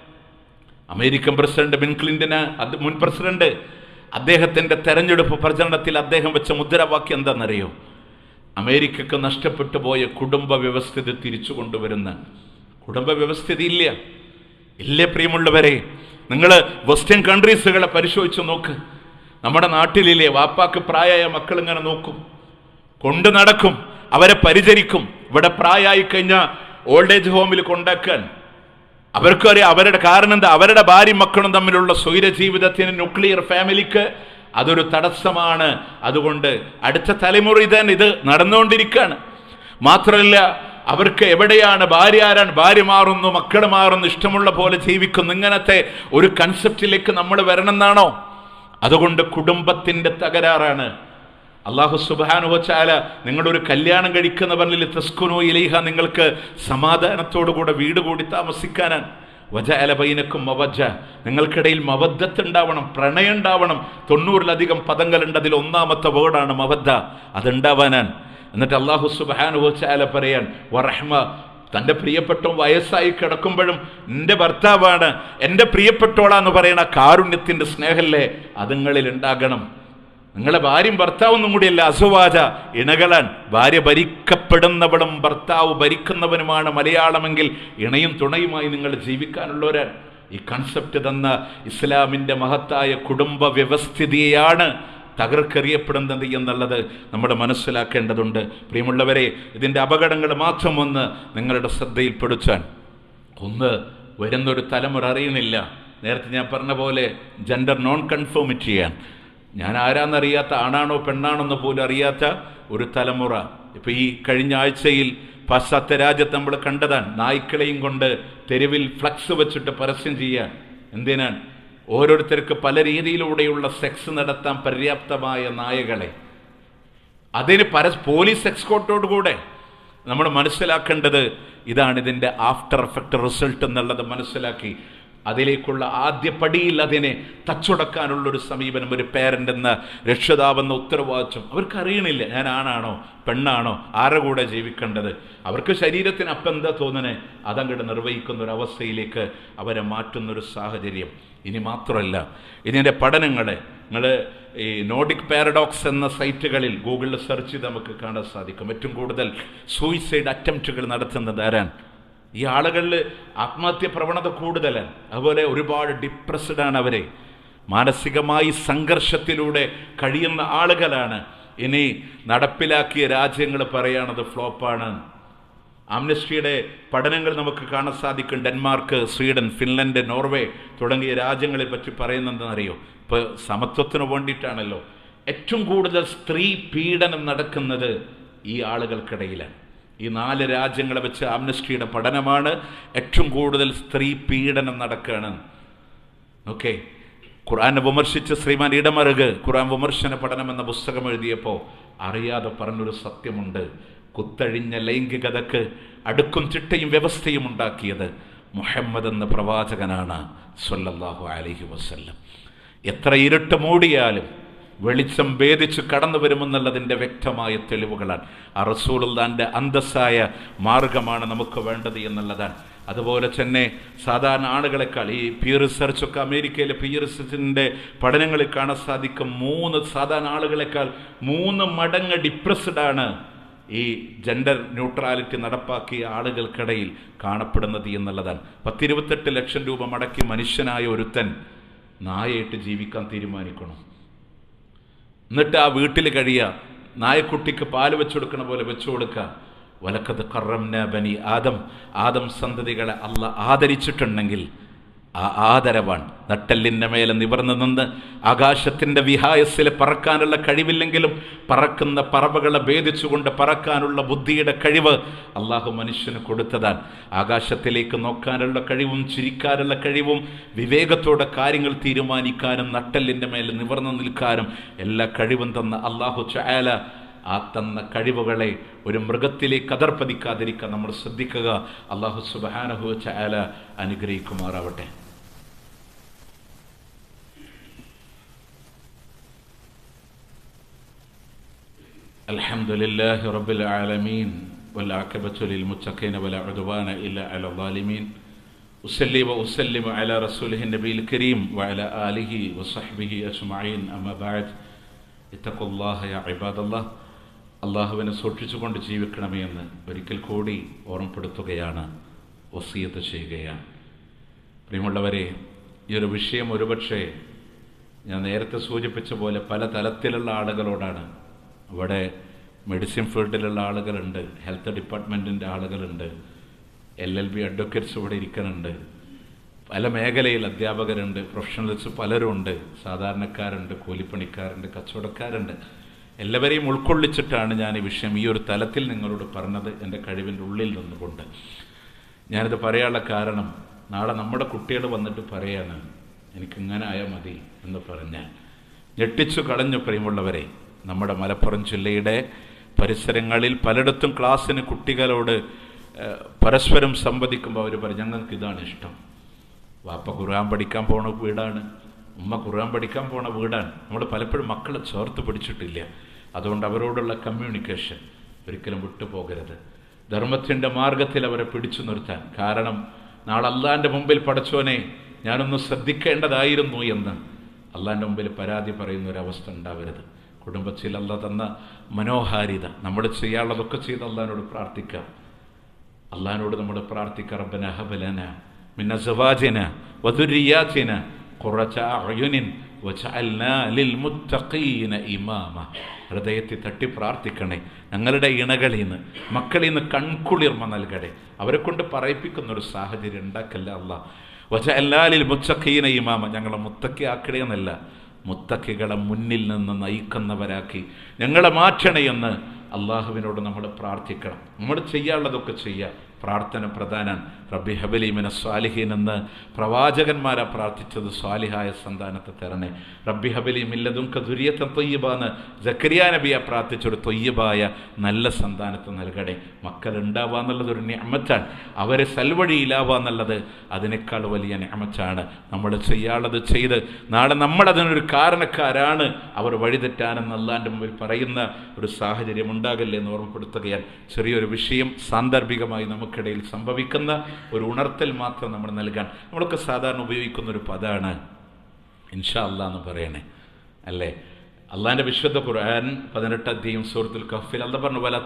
അമേരിക്കൻ പ്രസിഡന്റ് ബിൻ ക്ലിന്റന് അത് മുൻ പ്രസിഡന്റ് അദ്ദേഹത്തിന്റെ തെരഞ്ഞെടുപ്പ് പ്രചരണത്തിൽ അദ്ദേഹം വെച്ച മുദ്രാവാക്യം എന്താണെന്നറിയോ അമേരിക്കക്ക് നഷ്ടപ്പെട്ടു പോയ കുടുംബ വ്യവസ്ഥിതി തിരിച്ചു കൊണ്ടുവരുന്ന കുടുംബ വ്യവസ്ഥിതി ഇല്ല ഇല്ല പ്രിയമുള്ളവരെ നിങ്ങൾ വെസ്റ്റേൺ കൺട്രീസുകളെ പരിശോധിച്ച് നോക്ക് നമ്മുടെ നാട്ടിലില്ലേ വാപ്പാക്ക് പ്രായമായ മക്കൾ ഇങ്ങനെ നോക്കും കൊണ്ടു നടക്കും അവരെ പരിചരിക്കും ഇവിടെ പ്രായമായി കഴിഞ്ഞാൽ ഓൾഡ് ഏജ് ഹോമിൽ കൊണ്ടാക്കാൻ അവർക്കറിയാം അവരുടെ കാരണം എന്താ അവരുടെ ഭാര്യ മക്കളും തമ്മിലുള്ള സ്വൈര ജീവിതത്തിന് ന്യൂക്ലിയർ ഫാമിലിക്ക് അതൊരു തടസ്സമാണ് അതുകൊണ്ട് അടുത്ത തലമുറ ഇതന്നെ ഇത് നടന്നുകൊണ്ടിരിക്കുകയാണ് മാത്രമല്ല അവർക്ക് എവിടെയാണ് ഭാര്യ ആരാണ് ഭാര്യ മാറുന്നു മക്കൾ മാറുന്നു ഇഷ്ടമുള്ള പോലെ ജീവിക്കുന്നു ഇങ്ങനത്തെ ഒരു കൺസെപ്റ്റിലേക്ക് നമ്മൾ വരണമെന്നാണോ അതുകൊണ്ട് കുടുംബത്തിന്റെ തകരാറാണ് അള്ളാഹു സുബാനുവച്ചാല നിങ്ങളൊരു കല്യാണം കഴിക്കുന്ന പറഞ്ഞില്ല തസ്കുനോ ഇലൈഹ നിങ്ങൾക്ക് സമാധാനത്തോടുകൂടെ വീട് കൂടി താമസിക്കാനാണ് വജ അലബൈനക്കും മവജ നിങ്ങൾക്കിടയിൽ മവദ്ധത്ത് ഉണ്ടാവണം പ്രണയം ഉണ്ടാവണം തൊണ്ണൂറിലധികം പദങ്ങളുണ്ട് അതിൽ ഒന്നാമത്തെ വേർഡാണ് മവദ്ദ അതുണ്ടാവാനാണ് എന്നിട്ട് അള്ളാഹു സുബാനുവച്ചാല പറയാൻ വറഹ്മ തൻ്റെ പ്രിയപ്പെട്ട വയസ്സായി കിടക്കുമ്പോഴും എൻ്റെ ഭർത്താവാണ് എൻ്റെ പ്രിയപ്പെട്ടോളാന്ന് പറയണ കാരുണ്യത്തിൻ്റെ സ്നേഹല്ലേ അതുങ്ങളിൽ ഉണ്ടാകണം നിങ്ങളെ ഭാര്യയും ഭർത്താവൊന്നും കൂടിയല്ല അസുവാച ഇണകളാൻ ഭാര്യ ഭരിക്കപ്പെടുന്നവളും ഭർത്താവ് ഭരിക്കുന്നവനുമാണ് മലയാളമെങ്കിൽ ഇണയും തുണയുമായി നിങ്ങൾ ജീവിക്കാനുള്ളവരാണ് ഈ കൺസെപ്റ്റ് തന്ന ഇസ്ലാമിൻ്റെ മഹത്തായ കുടുംബ വ്യവസ്ഥിതിയെയാണ് തകർക്കെറിയപ്പെടുന്നത് എന്നുള്ളത് നമ്മൾ മനസ്സിലാക്കേണ്ടതുണ്ട് പ്രിയമുള്ളവരെ ഇതിൻ്റെ അപകടങ്ങൾ മാത്രം ഒന്ന് നിങ്ങളുടെ ശ്രദ്ധയിൽപ്പെടുത്താൻ ഒന്ന് വരുന്നൊരു തലമുറ അറിയണില്ല നേരത്തെ ഞാൻ പറഞ്ഞ പോലെ ജെൻഡർ നോൺ കൺഫോമിറ്റ് ചെയ്യാൻ ഞാൻ ആരാന്നറിയാത്ത ആണാണോ പെണ്ണാണോ എന്ന് പോലും അറിയാത്ത ഒരു തലമുറ ഇപ്പൊ ഈ കഴിഞ്ഞ ആഴ്ചയിൽ പാശ്ചാത്യ രാജ്യത്ത് നമ്മൾ കണ്ടതാണ് നായ്ക്കളെയും കൊണ്ട് തെരുവിൽ ഫ്ലക്സ് വെച്ചിട്ട് പരസ്യം ചെയ്യാൻ എന്തിനാണ് ഓരോരുത്തർക്ക് പല രീതിയിലൂടെയുള്ള സെക്സ് നടത്താൻ പര്യാപ്തമായ നായകളെ അതിന് പര പോലീസ് എക്സ്കോട്ടോട് കൂടെ നമ്മൾ മനസ്സിലാക്കേണ്ടത് ഇതാണ് ഇതിൻ്റെ ആഫ്റ്റർ എഫക്റ്റ് റിസൾട്ട് എന്നുള്ളത് മനസ്സിലാക്കി അതിലേക്കുള്ള ആദ്യ പടിയിൽ അതിനെ തച്ചുടക്കാനുള്ളൊരു സമീപനം ഒരു പേരൻ്റ് എന്ന രക്ഷിതാവെന്ന ഉത്തരവാദിത്വം അവർക്ക് അറിയണില്ല ഞാൻ ആണാണോ പെണ്ണാണോ ആരുടെ കൂടെ ജീവിക്കേണ്ടത് അവർക്ക് ശരീരത്തിന് അപ്പം എന്താ തോന്നണേ അതങ്ങോട്ട് നിർവഹിക്കുന്ന ഒരു അവസ്ഥയിലേക്ക് അവരെ മാറ്റുന്നൊരു സാഹചര്യം ഇനി മാത്രമല്ല ഇതിൻ്റെ പഠനങ്ങളെ നിങ്ങൾ ഈ നോഡിക് പാരഡോക്സ് എന്ന സൈറ്റുകളിൽ ഗൂഗിളിൽ സെർച്ച് ചെയ്ത് നമുക്ക് കാണാൻ സാധിക്കും ഏറ്റവും കൂടുതൽ സൂയിസൈഡ് അറ്റംപ്റ്റുകൾ നടത്തുന്നത് ആരാണ് ഈ ആളുകളിൽ ആത്മഹത്യ പ്രവണത കൂടുതലാണ് അതുപോലെ ഒരുപാട് ഡിപ്രസ്ഡ് ആണ് അവരെ മാനസികമായി സംഘർഷത്തിലൂടെ കഴിയുന്ന ആളുകളാണ് ഇനി നടപ്പിലാക്കിയ രാജ്യങ്ങൾ പറയാണത് ഫ്ലോപ്പാണ് ആംനസ്റ്റിയുടെ പഠനങ്ങൾ നമുക്ക് കാണാൻ സാധിക്കും ഡെൻമാർക്ക് സ്വീഡൻ ഫിൻലൻഡ് നോർവേ തുടങ്ങിയ രാജ്യങ്ങളെ പറ്റി പറയുന്നതെന്നറിയോ ഇപ്പോൾ സമത്വത്തിന് വേണ്ടിയിട്ടാണല്ലോ ഏറ്റവും കൂടുതൽ സ്ത്രീ പീഡനം നടക്കുന്നത് ഈ ആളുകൾക്കിടയിലാണ് ഈ നാല് രാജ്യങ്ങളെ വെച്ച് ആംനസ്റ്റിയുടെ പഠനമാണ് ഏറ്റവും കൂടുതൽ സ്ത്രീ പീഡനം നടക്കുകയാണ് ഓക്കെ ഖുർആനെ വിമർശിച്ച് ശ്രീമാൻ ഇടമറുക് ഖുർആൻ വിമർശന പഠനം എന്ന പുസ്തകം എഴുതിയപ്പോൾ അറിയാതെ പറഞ്ഞൊരു സത്യമുണ്ട് കുത്തഴിഞ്ഞ ലൈംഗികതക്ക് അടുക്കും ചിട്ടയും വ്യവസ്ഥയും ഉണ്ടാക്കിയത് മുഹമ്മദ് എന്ന പ്രവാചകനാണ് സല്ലല്ലാഹു അലൈഹി വസല്ലം എത്ര ഇരുട്ട് മൂടിയാലും വെളിച്ചം ഭേദിച്ച് കടന്നു വരുമെന്നുള്ളതിൻ്റെ വ്യക്തമായ തെളിവുകളാണ് ആ റസൂലുള്ളാൻ്റെ അന്തസ്സായ മാർഗമാണ് നമുക്ക് വേണ്ടത് എന്നുള്ളതാണ് അതുപോലെ തന്നെ സാധാരണ ആളുകളെക്കാൾ ഈ പി റിസർച്ചൊക്കെ അമേരിക്കയിലെ പി റിസർച്ചിൻ്റെ പഠനങ്ങളിൽ കാണാൻ സാധിക്കും മൂന്ന് സാധാരണ ആളുകളെക്കാൾ മൂന്ന് മടങ്ങ് ഡിപ്രസ്ഡ് ആണ് ഈ ജെൻഡർ ന്യൂട്രാലിറ്റി നടപ്പാക്കിയ ആളുകൾക്കിടയിൽ കാണപ്പെടുന്നത് എന്നുള്ളതാണ് പത്തിരുപത്തെട്ട് ലക്ഷം രൂപ മടക്കി മനുഷ്യനായ ഒരുത്തൻ നായയിട്ട് ജീവിക്കാൻ തീരുമാനിക്കണം എന്നിട്ട് ആ വീട്ടിൽ കഴിയുക നായക്കുട്ടിക്ക് പാല് വെച്ചു കൊടുക്കണ പോലെ വെച്ചു കൊടുക്കുക വലക്കത് കറംന ബനി ആദം ആദം സന്തതികളെ അല്ല ആദരിച്ചിട്ടുണ്ടെങ്കിൽ ആ ആദരവാൻ നട്ടല്ലിൻ്റെ മേലെ നിവർന്നു നിന്ന് ആകാശത്തിൻ്റെ വിഹായസിൽ പറക്കാനുള്ള കഴിവില്ലെങ്കിലും പറക്കുന്ന പറവകളെ ഭേദിച്ചുകൊണ്ട് പറക്കാനുള്ള ബുദ്ധിയുടെ കഴിവ് അള്ളാഹു മനുഷ്യന് കൊടുത്തതാണ് ആകാശത്തിലേക്ക് നോക്കാനുള്ള കഴിവും ചിരിക്കാനുള്ള കഴിവും വിവേകത്തോടെ കാര്യങ്ങൾ തീരുമാനിക്കാനും നട്ടല്ലിൻ്റെ മേലെ നിവർന്നു നിൽക്കാനും എല്ലാ കഴിവും തന്ന അള്ളാഹു ചായാല ആ തന്ന കഴിവുകളെ ഒരു മൃഗത്തിലേക്ക് കതർപ്പതിക്കാതിരിക്കാൻ നമ്മൾ ശ്രദ്ധിക്കുക അള്ളാഹു സുബാനഹു ചായാല അനുഗ്രഹിക്കുമാറാവട്ടെ الحمد لله رب العالمين والعاقبة للمتقين ولا عدوان إلا على الظالمين أسلي وأسلم على رسوله النبي الكريم وعلى آله وصحبه أجمعين أما بعد اتقوا الله يا عباد الله അള്ളാഹുവിനെ സൂക്ഷിച്ചുകൊണ്ട് ജീവിക്കണമേ എന്ന് ഒരിക്കൽ കൂടി ഓർമ്മപ്പെടുത്തുകയാണ് വസീയത്ത് ചെയ്യുകയാണ് പ്രിയമുള്ളവരെ ഈ ഒരു വിഷയം ഒരുപക്ഷെ ഞാൻ നേരത്തെ സൂചിപ്പിച്ച പോലെ പല തലത്തിലുള്ള ആളുകളോടാണ് ഇവിടെ മെഡിസിൻ ഫീൽഡിലുള്ള ആളുകളുണ്ട് ഹെൽത്ത് ഡിപ്പാർട്ട്മെൻറ്റിൻ്റെ ആളുകളുണ്ട് എൽ എൽ ബി അഡ്വക്കേറ്റ്സ് ഇവിടെ ഇരിക്കുന്നുണ്ട് പല മേഖലയിൽ അധ്യാപകരുണ്ട് പ്രൊഫഷണൽസ് പലരും ഉണ്ട് സാധാരണക്കാരുണ്ട് കൂലിപ്പണിക്കാരുണ്ട് കച്ചവടക്കാരുണ്ട് എല്ലാവരെയും ഉൾക്കൊള്ളിച്ചിട്ടാണ് ഞാൻ ഈ വിഷയം ഈ ഒരു തലത്തിൽ നിങ്ങളോട് പറഞ്ഞത് എൻ്റെ കഴിവിൻ്റെ ഉള്ളിൽ നിന്നുകൊണ്ട് ഞാനിത് പറയാനുള്ള കാരണം നാളെ നമ്മുടെ കുട്ടികൾ വന്നിട്ട് പറയാണ് എനിക്കിങ്ങനെ ആയാൽ മതി എന്ന് പറഞ്ഞാൽ ഞെട്ടിച്ചു കളഞ്ഞു പ്രിയമുള്ളവരെ നമ്മുടെ മലപ്പുറം ജില്ലയുടെ പരിസരങ്ങളിൽ പലയിടത്തും ക്ലാസ്സിന് കുട്ടികളോട് പരസ്പരം സംവദിക്കുമ്പോൾ അവർ പറയും ഞങ്ങൾക്ക് ഇതാണ് ഇഷ്ടം വാപ്പ ഖുർആൻ പഠിക്കാൻ പോണ വീടാണ് ഉമ്മ ഖുർആൻ പഠിക്കാൻ പോണ വീടാണ് നമ്മൾ പലപ്പോഴും മക്കളെ ചേർത്ത് പിടിച്ചിട്ടില്ല അതുകൊണ്ട് അവരോടുള്ള കമ്മ്യൂണിക്കേഷൻ ഒരിക്കലും വിട്ടുപോകരുത് ധർമ്മത്തിൻ്റെ മാർഗത്തിൽ അവരെ പിടിച്ചു നിർത്താൻ കാരണം നാളെ അള്ളാൻ്റെ മുമ്പിൽ പടച്ചോനെ ഞാനൊന്ന് ശ്രദ്ധിക്കേണ്ടതായിരുന്നു എന്ന് അള്ളാൻ്റെ മുമ്പിൽ പരാതി പറയുന്ന ഒരവസ്ഥ ഉണ്ടാവരുത് കുടുംബത്തിൽ അല്ല തന്ന മനോഹാരിത നമ്മൾ ചെയ്യാനുള്ളതൊക്കെ ചെയ്ത് അള്ളഹാനോട് പ്രാർത്ഥിക്കാം അള്ളഹാനോട് നമ്മൾ പ്രാർത്ഥിക്കാം റബ്ബന ഹബലന മിന്ന സവാജന വധുരിയാത്തിന കുറച്ച അയുനിൻ ഇമാമ ഹൃദയത്തിൽ തട്ടി പ്രാർത്ഥിക്കണേ ഞങ്ങളുടെ ഇണകളിൽ നിന്ന് മക്കളിൽ നിന്ന് കൺകുളിർമ നൽകണേ അവരെ കൊണ്ട് പറയിപ്പിക്കുന്ന ഒരു സാഹചര്യം ഉണ്ടാക്കല്ല അല്ല വച്ച എല്ലാലിൽ മുച്ചക്കീന ഇമാമ ഞങ്ങളെ മുത്തക്കി ആക്കണേ എന്നല്ല മുത്തക്കികളെ മുന്നിൽ നിന്ന് നയിക്കുന്നവരാക്കി ഞങ്ങളെ മാറ്റണേ എന്ന് അള്ളാഹുവിനോട് നമ്മൾ പ്രാർത്ഥിക്കണം നമ്മൾ ചെയ്യാനുള്ളതൊക്കെ ചെയ്യുക പ്രാർത്ഥന പ്രധാനാണ് റബ്ബി ഹബലീമിനെ സ്വാലിഹീൻ എന്ന് പ്രവാചകന്മാരാ പ്രാർത്ഥിച്ചത് സ്വാലിഹായ സന്താനത്തെ തരണേ റബ്ബി ഹബലീം ഇല്ലതും കതുരിയത്തെ തൊയ്യബാന്ന് ജക്കരിയ നബിയെ പ്രാർത്ഥിച്ചൊരു തൊയ്യബായ നല്ല സന്താനത്തെ നൽകണേ മക്കൾ ഉണ്ടാവുക എന്നുള്ളത് ഒരു ഞാമത്താണ് അവരെ സൽവഴിയിലാവുക എന്നുള്ളത് അതിനേക്കാൾ വലിയ ഞാമത്താണ് നമ്മൾ ചെയ്യാനുള്ളത് ചെയ്ത് നാളെ നമ്മളതിനൊരു കാരണക്കാരാണ് അവർ വഴിതെറ്റാനെന്ന് അല്ലാൻ്റെ മുമ്പിൽ പറയുന്ന ഒരു സാഹചര്യം ഉണ്ടാകല്ലേ എന്ന് ഓർമ്മപ്പെടുത്തുകയാണ് ചെറിയൊരു വിഷയം സാന്ദർഭികമായി നമുക്കിടയിൽ സംഭവിക്കുന്ന ഒരു ഉണർത്തൽ മാത്രം നമ്മൾ നൽകാൻ നമ്മളൊക്കെ സാധാരണ ഉപയോഗിക്കുന്ന ഒരു പദമാണ് ഇൻഷാ അല്ലാ എന്ന് പറയണേ അല്ലേ അള്ളാന്റെ വിശുദ്ധ ഖുർആൻ പതിനെട്ട് അധ്യയം സൂറത്തുൽ കഫിൽ അല്ല പറഞ്ഞു വല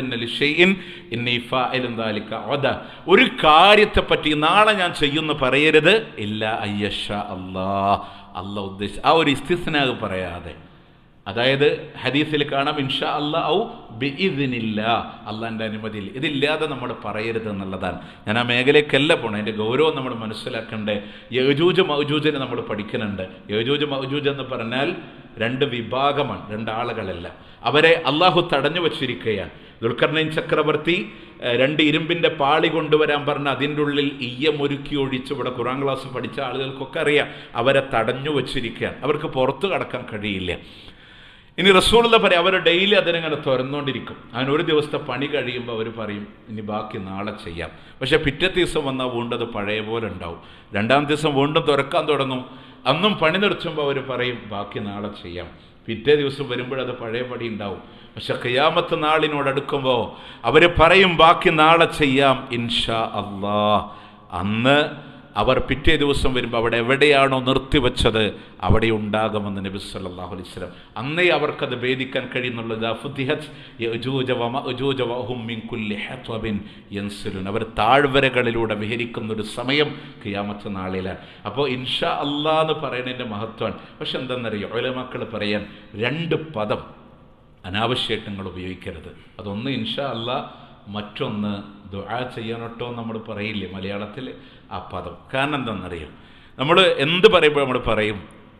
തക്കൂലെന്ന ഒരു കാര്യത്തെ പറ്റി നാളെ ഞാൻ ചെയ്യുന്ന പറയരുത് ഇല്ല അയ്യഷ അല്ലാ അല്ല ഉദ്ദേശിച്ച ആ ഒരു ഇസ്തിസ്നാഗ് പറയാതെ അതായത് ഹദീസിൽ കാണാം ഇൻഷാ അല്ല ഔ ബിഇദിനില്ല അള്ളാൻ്റെ അനുമതിയിൽ ഇതില്ലാതെ നമ്മൾ പറയരുത് എന്നുള്ളതാണ് ഞാൻ ആ മേഖലയ്ക്കല്ല പോണേ അതിൻ്റെ ഗൗരവം നമ്മൾ മനസ്സിലാക്കണ്ടേ യജൂജ് മൗജൂജിനെ നമ്മൾ പഠിക്കുന്നുണ്ട് യജൂജ് മൗജൂജ് എന്ന് പറഞ്ഞാൽ രണ്ട് വിഭാഗമാണ് രണ്ടാളുകളല്ല അവരെ അള്ളാഹു തടഞ്ഞു വച്ചിരിക്കുകയാണ് ദുൽഖർണൈൻ ചക്രവർത്തി രണ്ട് ഇരുമ്പിൻ്റെ പാളി കൊണ്ടുവരാൻ പറഞ്ഞ് അതിൻ്റെ ഉള്ളിൽ ഈയമൊരുക്കി ഒഴിച്ച് ഇവിടെ ഖുറാൻ ക്ലാസ് പഠിച്ച ആളുകൾക്കൊക്കെ അറിയാം അവരെ തടഞ്ഞു വച്ചിരിക്കുകയാണ് അവർക്ക് പുറത്തു കടക്കാൻ കഴിയില്ല ഇനി റസൂലുള്ള പറയും അവർ ഡെയിലി അതിനങ്ങനെ തുറന്നുകൊണ്ടിരിക്കും അങ്ങനെ ഒരു ദിവസത്തെ പണി കഴിയുമ്പോൾ അവർ പറയും ഇനി ബാക്കി നാളെ ചെയ്യാം പക്ഷെ പിറ്റത്തെ ദിവസം വന്നാൽ വീണ്ടും അത് പഴയ പോലെ ഉണ്ടാവും രണ്ടാം ദിവസം വീണ്ടും തുറക്കാൻ തുടങ്ങും അന്നും പണി നിർത്തുമ്പോൾ അവർ പറയും ബാക്കി നാളെ ചെയ്യാം പിറ്റേ ദിവസം വരുമ്പോഴത് പഴയ പടി ഉണ്ടാവും പക്ഷെ ഖിയാമത്ത് നാളിനോട് അടുക്കുമ്പോൾ അവർ പറയും ബാക്കി നാളെ ചെയ്യാം ഇൻഷാ അള്ളാ അന്ന് അവർ പിറ്റേ ദിവസം വരുമ്പോൾ അവിടെ എവിടെയാണോ നിർത്തിവെച്ചത് അവിടെ ഉണ്ടാകുമെന്ന് നബി സല്ലല്ലാഹു അലൈഹി വസല്ലം അന്നേ അവർക്കത് ഭേദിക്കാൻ കഴിയുന്നുള്ളത് അഫുദിഹത് യജൂജ വമഅജൂജ വഹും മിൻ കുല്ലി ഹത്വബിൻ യൻസിലുൻ അവർ താഴ്വരകളിലൂടെ വിഹരിക്കുന്ന ഒരു സമയം ഖിയാമത്ത് നാളിലാണ് അപ്പോൾ ഇൻഷാ അല്ലാ എന്ന് പറയുന്നതിൻ്റെ മഹത്വമാണ് പക്ഷെ എന്തെന്നറിയോ ഒലമക്കൾ പറയാൻ രണ്ട് പദം അനാവശ്യമായിട്ട് നിങ്ങൾ ഉപയോഗിക്കരുത് അതൊന്ന് ഇൻഷാ അല്ല മറ്റൊന്ന് ദുആ ചെയ്യണട്ടോ നമ്മൾ പറയില്ലേ മലയാളത്തിൽ ആ പദം കാരണം എന്താണെന്നറിയാം നമ്മൾ എന്ത് പറയുമ്പോൾ നമ്മൾ പറയും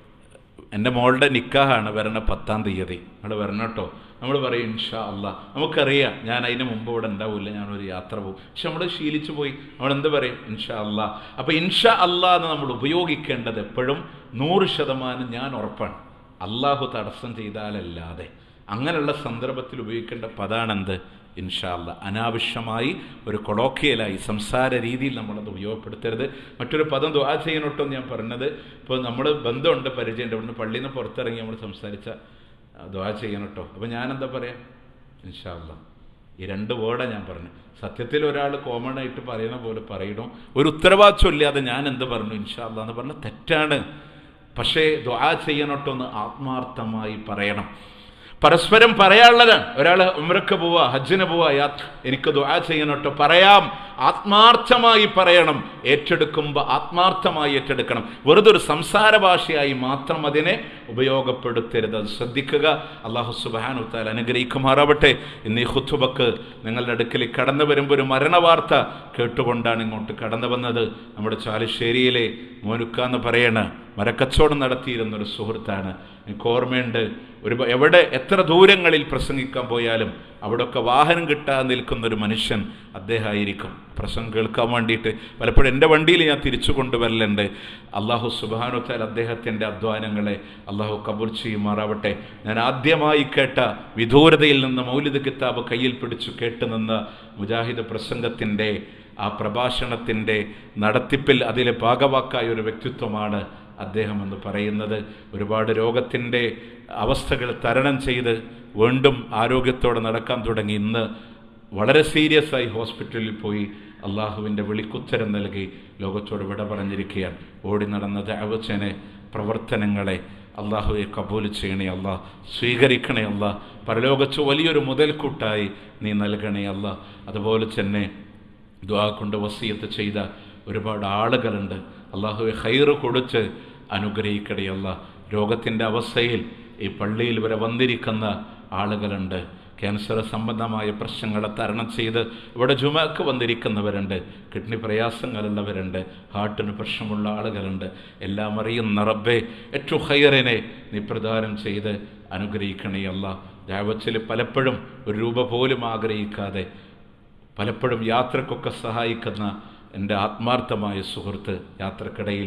എൻ്റെ മോളുടെ നിക്കാഹാണ് വരണ പത്താം തീയതി നിങ്ങൾ വരണട്ടോ നമ്മൾ പറയും ഇൻഷാ അല്ല നമുക്കറിയാം ഞാൻ അതിന് മുമ്പ് ഇവിടെ ഉണ്ടാവില്ല ഞാനൊരു യാത്ര പോകും പക്ഷെ നമ്മൾ ശീലിച്ചു പോയി നമ്മൾ എന്ത് പറയും ഇൻഷാ അല്ല അപ്പോൾ ഇൻഷാ അല്ല എന്ന് നമ്മൾ ഉപയോഗിക്കേണ്ടത് എപ്പോഴും നൂറ് ശതമാനം ഞാൻ ഉറപ്പാണ് അള്ളാഹു തടസ്സം ചെയ്താലല്ലാതെ അങ്ങനെയുള്ള സന്ദർഭത്തിൽ ഉപയോഗിക്കേണ്ട പദാണെന്ത് ഇൻഷാല്ല അനാവശ്യമായി ഒരു കൊളോക്കിയലായി സംസാര രീതിയിൽ നമ്മളത് ഉപയോഗപ്പെടുത്തരുത് മറ്റൊരു പദം ദ്വാ ചെയ്യണോട്ടോ എന്ന് ഞാൻ പറഞ്ഞത് ഇപ്പോൾ നമ്മൾ ബന്ധമുണ്ട് പരിചയമുണ്ട് ഇവിടുന്ന് പള്ളിയിൽ നിന്ന് പുറത്തിറങ്ങി നമ്മൾ സംസാരിച്ച ദ്വാ ചെയ്യണട്ടോ അപ്പോൾ ഞാനെന്താ പറയാം ഇൻഷാല്ല ഈ രണ്ട് വേർഡാണ് ഞാൻ പറഞ്ഞത് സത്യത്തിൽ ഒരാൾ കോമൺ ആയിട്ട് പറയുന്ന പോലെ പറയണം ഒരു ഉത്തരവാദിത്വം ഇല്ലാതെ ഞാൻ എന്ത് പറഞ്ഞു ഇൻഷാല്ല എന്ന് പറഞ്ഞാൽ തെറ്റാണ് പക്ഷേ ദ്വാ ചെയ്യണട്ടോ എന്ന് ആത്മാർത്ഥമായി പറയണം പരസ്പരം പറയാനുള്ളതാണ് ഒരാൾ ഉമ്രക്ക് പോവാ ഹജ്ജിന് പോവാ യാ എനിക്ക് ദുആ ചെയ്യണട്ടോ പറയാം ആത്മാർത്ഥമായി പറയണം ഏറ്റെടുക്കുമ്പോൾ ആത്മാർത്ഥമായി ഏറ്റെടുക്കണം വെറുതെ ഒരു സംസാര ഭാഷയായി മാത്രം അതിനെ ഉപയോഗപ്പെടുത്തരുത് അത് ശ്രദ്ധിക്കുക അള്ളാഹു സുബാനുത്താൽ അനുഗ്രഹിക്കുമാറാവട്ടെ ഇന്ന് ഈ ഹുത്തുബക്ക് നിങ്ങളുടെ അടുക്കൽ കടന്നു വരുമ്പോൾ ഒരു മരണവാർത്ത കേട്ടുകൊണ്ടാണ് ഇങ്ങോട്ട് കടന്നു വന്നത് നമ്മുടെ ചാലിശ്ശേരിയിലെ മോനുക്ക എന്ന് പറയണ മരക്കച്ചവടം നടത്തിയിരുന്ന ഒരു സുഹൃത്താണ് എനിക്ക് ഓർമ്മയുണ്ട് ഒരു എവിടെ എത്ര ദൂരങ്ങളിൽ പ്രസംഗിക്കാൻ പോയാലും അവിടെയൊക്കെ വാഹനം കിട്ടാതെ നിൽക്കുന്ന ഒരു മനുഷ്യൻ അദ്ദേഹമായിരിക്കും പ്രസംഗം കേൾക്കാൻ വേണ്ടിയിട്ട് പലപ്പോഴും എൻ്റെ വണ്ടിയിൽ ഞാൻ തിരിച്ചു കൊണ്ടുവരലുണ്ട് അള്ളാഹു സുബാനുത്താൽ അദ്ദേഹത്തിൻ്റെ അധ്വാനങ്ങളെ അള്ളാഹു കബൂർ ചെയ്യുമാറാവട്ടെ ഞാൻ ആദ്യമായി കേട്ട വിദൂരതയിൽ നിന്ന് മൗലിദ് കിതാബ് കയ്യിൽ പിടിച്ചു കേട്ടു നിന്ന മുജാഹിദ് പ്രസംഗത്തിൻ്റെ ആ പ്രഭാഷണത്തിൻ്റെ നടത്തിപ്പിൽ അതിലെ ഭാഗവാക്കായ ഒരു വ്യക്തിത്വമാണ് അദ്ദേഹം എന്ന് പറയുന്നത് ഒരുപാട് രോഗത്തിൻ്റെ അവസ്ഥകൾ തരണം ചെയ്ത് വീണ്ടും ആരോഗ്യത്തോടെ നടക്കാൻ തുടങ്ങി ഇന്ന് വളരെ സീരിയസ് ആയി ഹോസ്പിറ്റലിൽ പോയി അള്ളാഹുവിൻ്റെ വിളിക്കുത്തരം നൽകി ലോകത്തോട് വിട പറഞ്ഞിരിക്കുകയാണ് ഓടി നടന്ന ദാവച്ചനെ പ്രവർത്തനങ്ങളെ അള്ളാഹുവെ കബൂൽ ചെയ്യണേ അല്ല സ്വീകരിക്കണേ അല്ല പരലോകച്ച് വലിയൊരു മുതൽക്കൂട്ടായി നീ നൽകണേ അല്ല അതുപോലെ തന്നെ ദ്വാ കൊണ്ട് വസീയത്ത് ചെയ്ത ഒരുപാട് ആളുകളുണ്ട് അള്ളാഹുവെ ഹൈറ് കൊടുത്ത് അനുഗ്രഹിക്കണേ അല്ല രോഗത്തിൻ്റെ അവസ്ഥയിൽ ഈ പള്ളിയിൽ വരെ വന്നിരിക്കുന്ന ആളുകളുണ്ട് ക്യാൻസർ സംബന്ധമായ പ്രശ്നങ്ങളെ തരണം ചെയ്ത് ഇവിടെ ജുമാക്ക് വന്നിരിക്കുന്നവരുണ്ട് കിഡ്നി പ്രയാസങ്ങളുള്ളവരുണ്ട് ഹാർട്ടിന് പ്രശ്നമുള്ള ആളുകളുണ്ട് എല്ലാം അറിയുന്ന റബ്ബെ ഏറ്റവും ഹൈറിനെ നീ പ്രദാനം ചെയ്ത് അനുഗ്രഹിക്കണേ അല്ല ദാവച്ചിൽ പലപ്പോഴും ഒരു രൂപ പോലും ആഗ്രഹിക്കാതെ പലപ്പോഴും യാത്രക്കൊക്കെ സഹായിക്കുന്ന എൻ്റെ ആത്മാർത്ഥമായ സുഹൃത്ത് യാത്രക്കിടയിൽ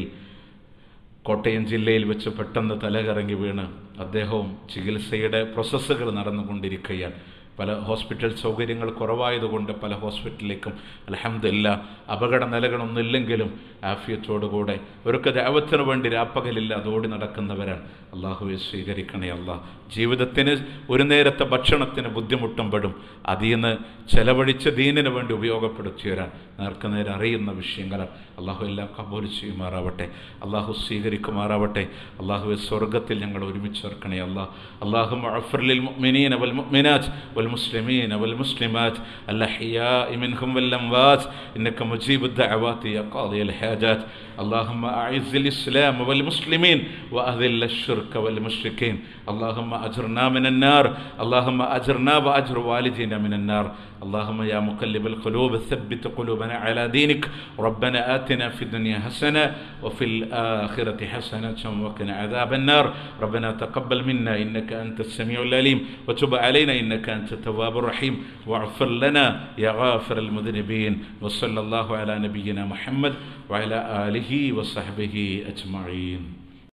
കോട്ടയം ജില്ലയിൽ വെച്ച് പെട്ടെന്ന് തലകറങ്ങി വീണ് അദ്ദേഹവും ചികിത്സയുടെ പ്രോസസ്സുകൾ നടന്നുകൊണ്ടിരിക്കുകയാണ് പല ഹോസ്പിറ്റൽ സൗകര്യങ്ങൾ കുറവായതുകൊണ്ട് പല ഹോസ്പിറ്റലിലേക്കും അലഹമില്ല അപകട നിലകളൊന്നുമില്ലെങ്കിലും ആഫിയത്തോടുകൂടെ അവർക്ക് ദൈവത്തിന് വേണ്ടി രാപ്പകലില്ല അതോടി നടക്കുന്നവരാണ് അള്ളാഹുവെ സ്വീകരിക്കണേ അള്ളാഹ് ജീവിതത്തിന് ഒരു നേരത്തെ ഭക്ഷണത്തിന് ബുദ്ധിമുട്ടുമ്പോഴും അതിൽ നിന്ന് ചെലവഴിച്ച ദീനിന് വേണ്ടി ഉപയോഗപ്പെടുത്തിയവരാണ് നേർക്ക് നേരെ അറിയുന്ന വിഷയങ്ങളാണ് അള്ളാഹു എല്ലാം കബൂൽ ചെയ്യുമാറാവട്ടെ അള്ളാഹു സ്വീകരിക്കുമാറാവട്ടെ അള്ളാഹുവെ സ്വർഗത്തിൽ ഞങ്ങൾ ഒരുമിച്ച് ചേർക്കണേ അള്ളാഹ് അള്ളാഹു അഫർലിൽ മുഅ്മിനീന വൽ മുഅ്മിനാത്ത് والمسلمين والمسلمات الأحياء منهم والأموات إنك مجيب الدعوات يا قاضي الحاجات اللهم أعز الإسلام والمسلمين وأذل الشرك والمشركين اللهم أجرنا من النار اللهم أجرنا وأجر والدينا من النار اللهم يا مقلب القلوب ثبت قلوبنا على دينك ربنا آتنا في الدنيا حسنة وفي الآخرة حسنة وقنا عذاب النار ربنا تقبل منا إنك أنت السميع العليم وتب علينا إنك أنت التواب الرحيم واغفر لنا يا غافر المذنبين وصلى الله على نبينا محمد وعلى آله وصحبه أجمعين